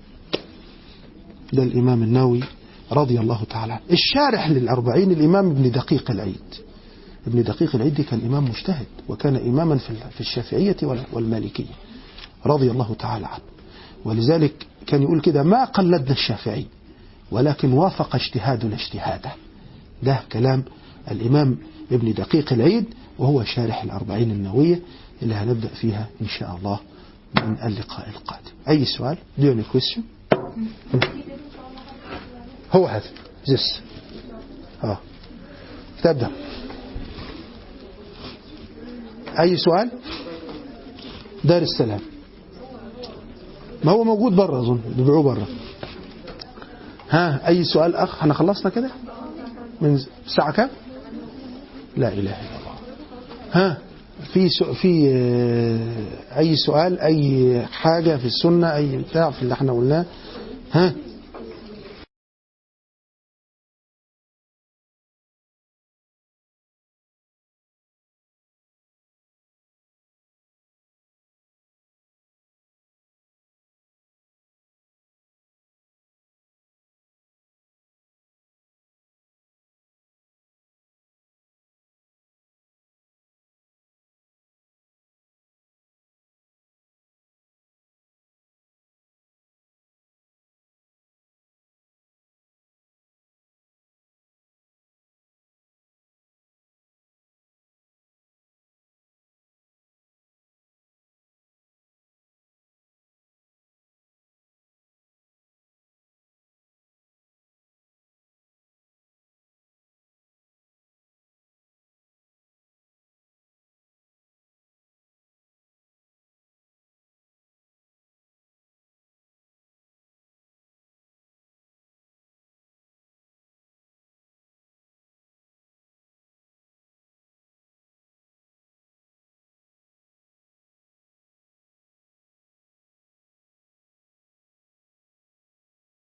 ده الإمام النووي رضي الله تعالى عنه الشارح للأربعين الإمام ابن دقيق العيد ابن دقيق العيد كان إمام مجتهد وكان إماما في في الشافعية وال- والمالكية رضي الله تعالى عنه ولذلك كان يقول كده ما قلدنا الشافعي ولكن وافق اجتهادنا اجتهاده ده كلام الإمام ابن دقيق العيد وهو شارح الأربعين النووية اللي هنبدأ فيها إن شاء الله من اللقاء القادم أي سؤال do you have any question هو هذا this اه تبدأ أي سؤال دار السلام ما هو موجود بره أظن بيبيعوه بره ها أي سؤال أخ احنا خلصنا كده من الساعة كام لا إله إلا الله ها في سو في آه، أي سؤال أي حاجة في السنة أي بتاع في اللي احنا قلناه ها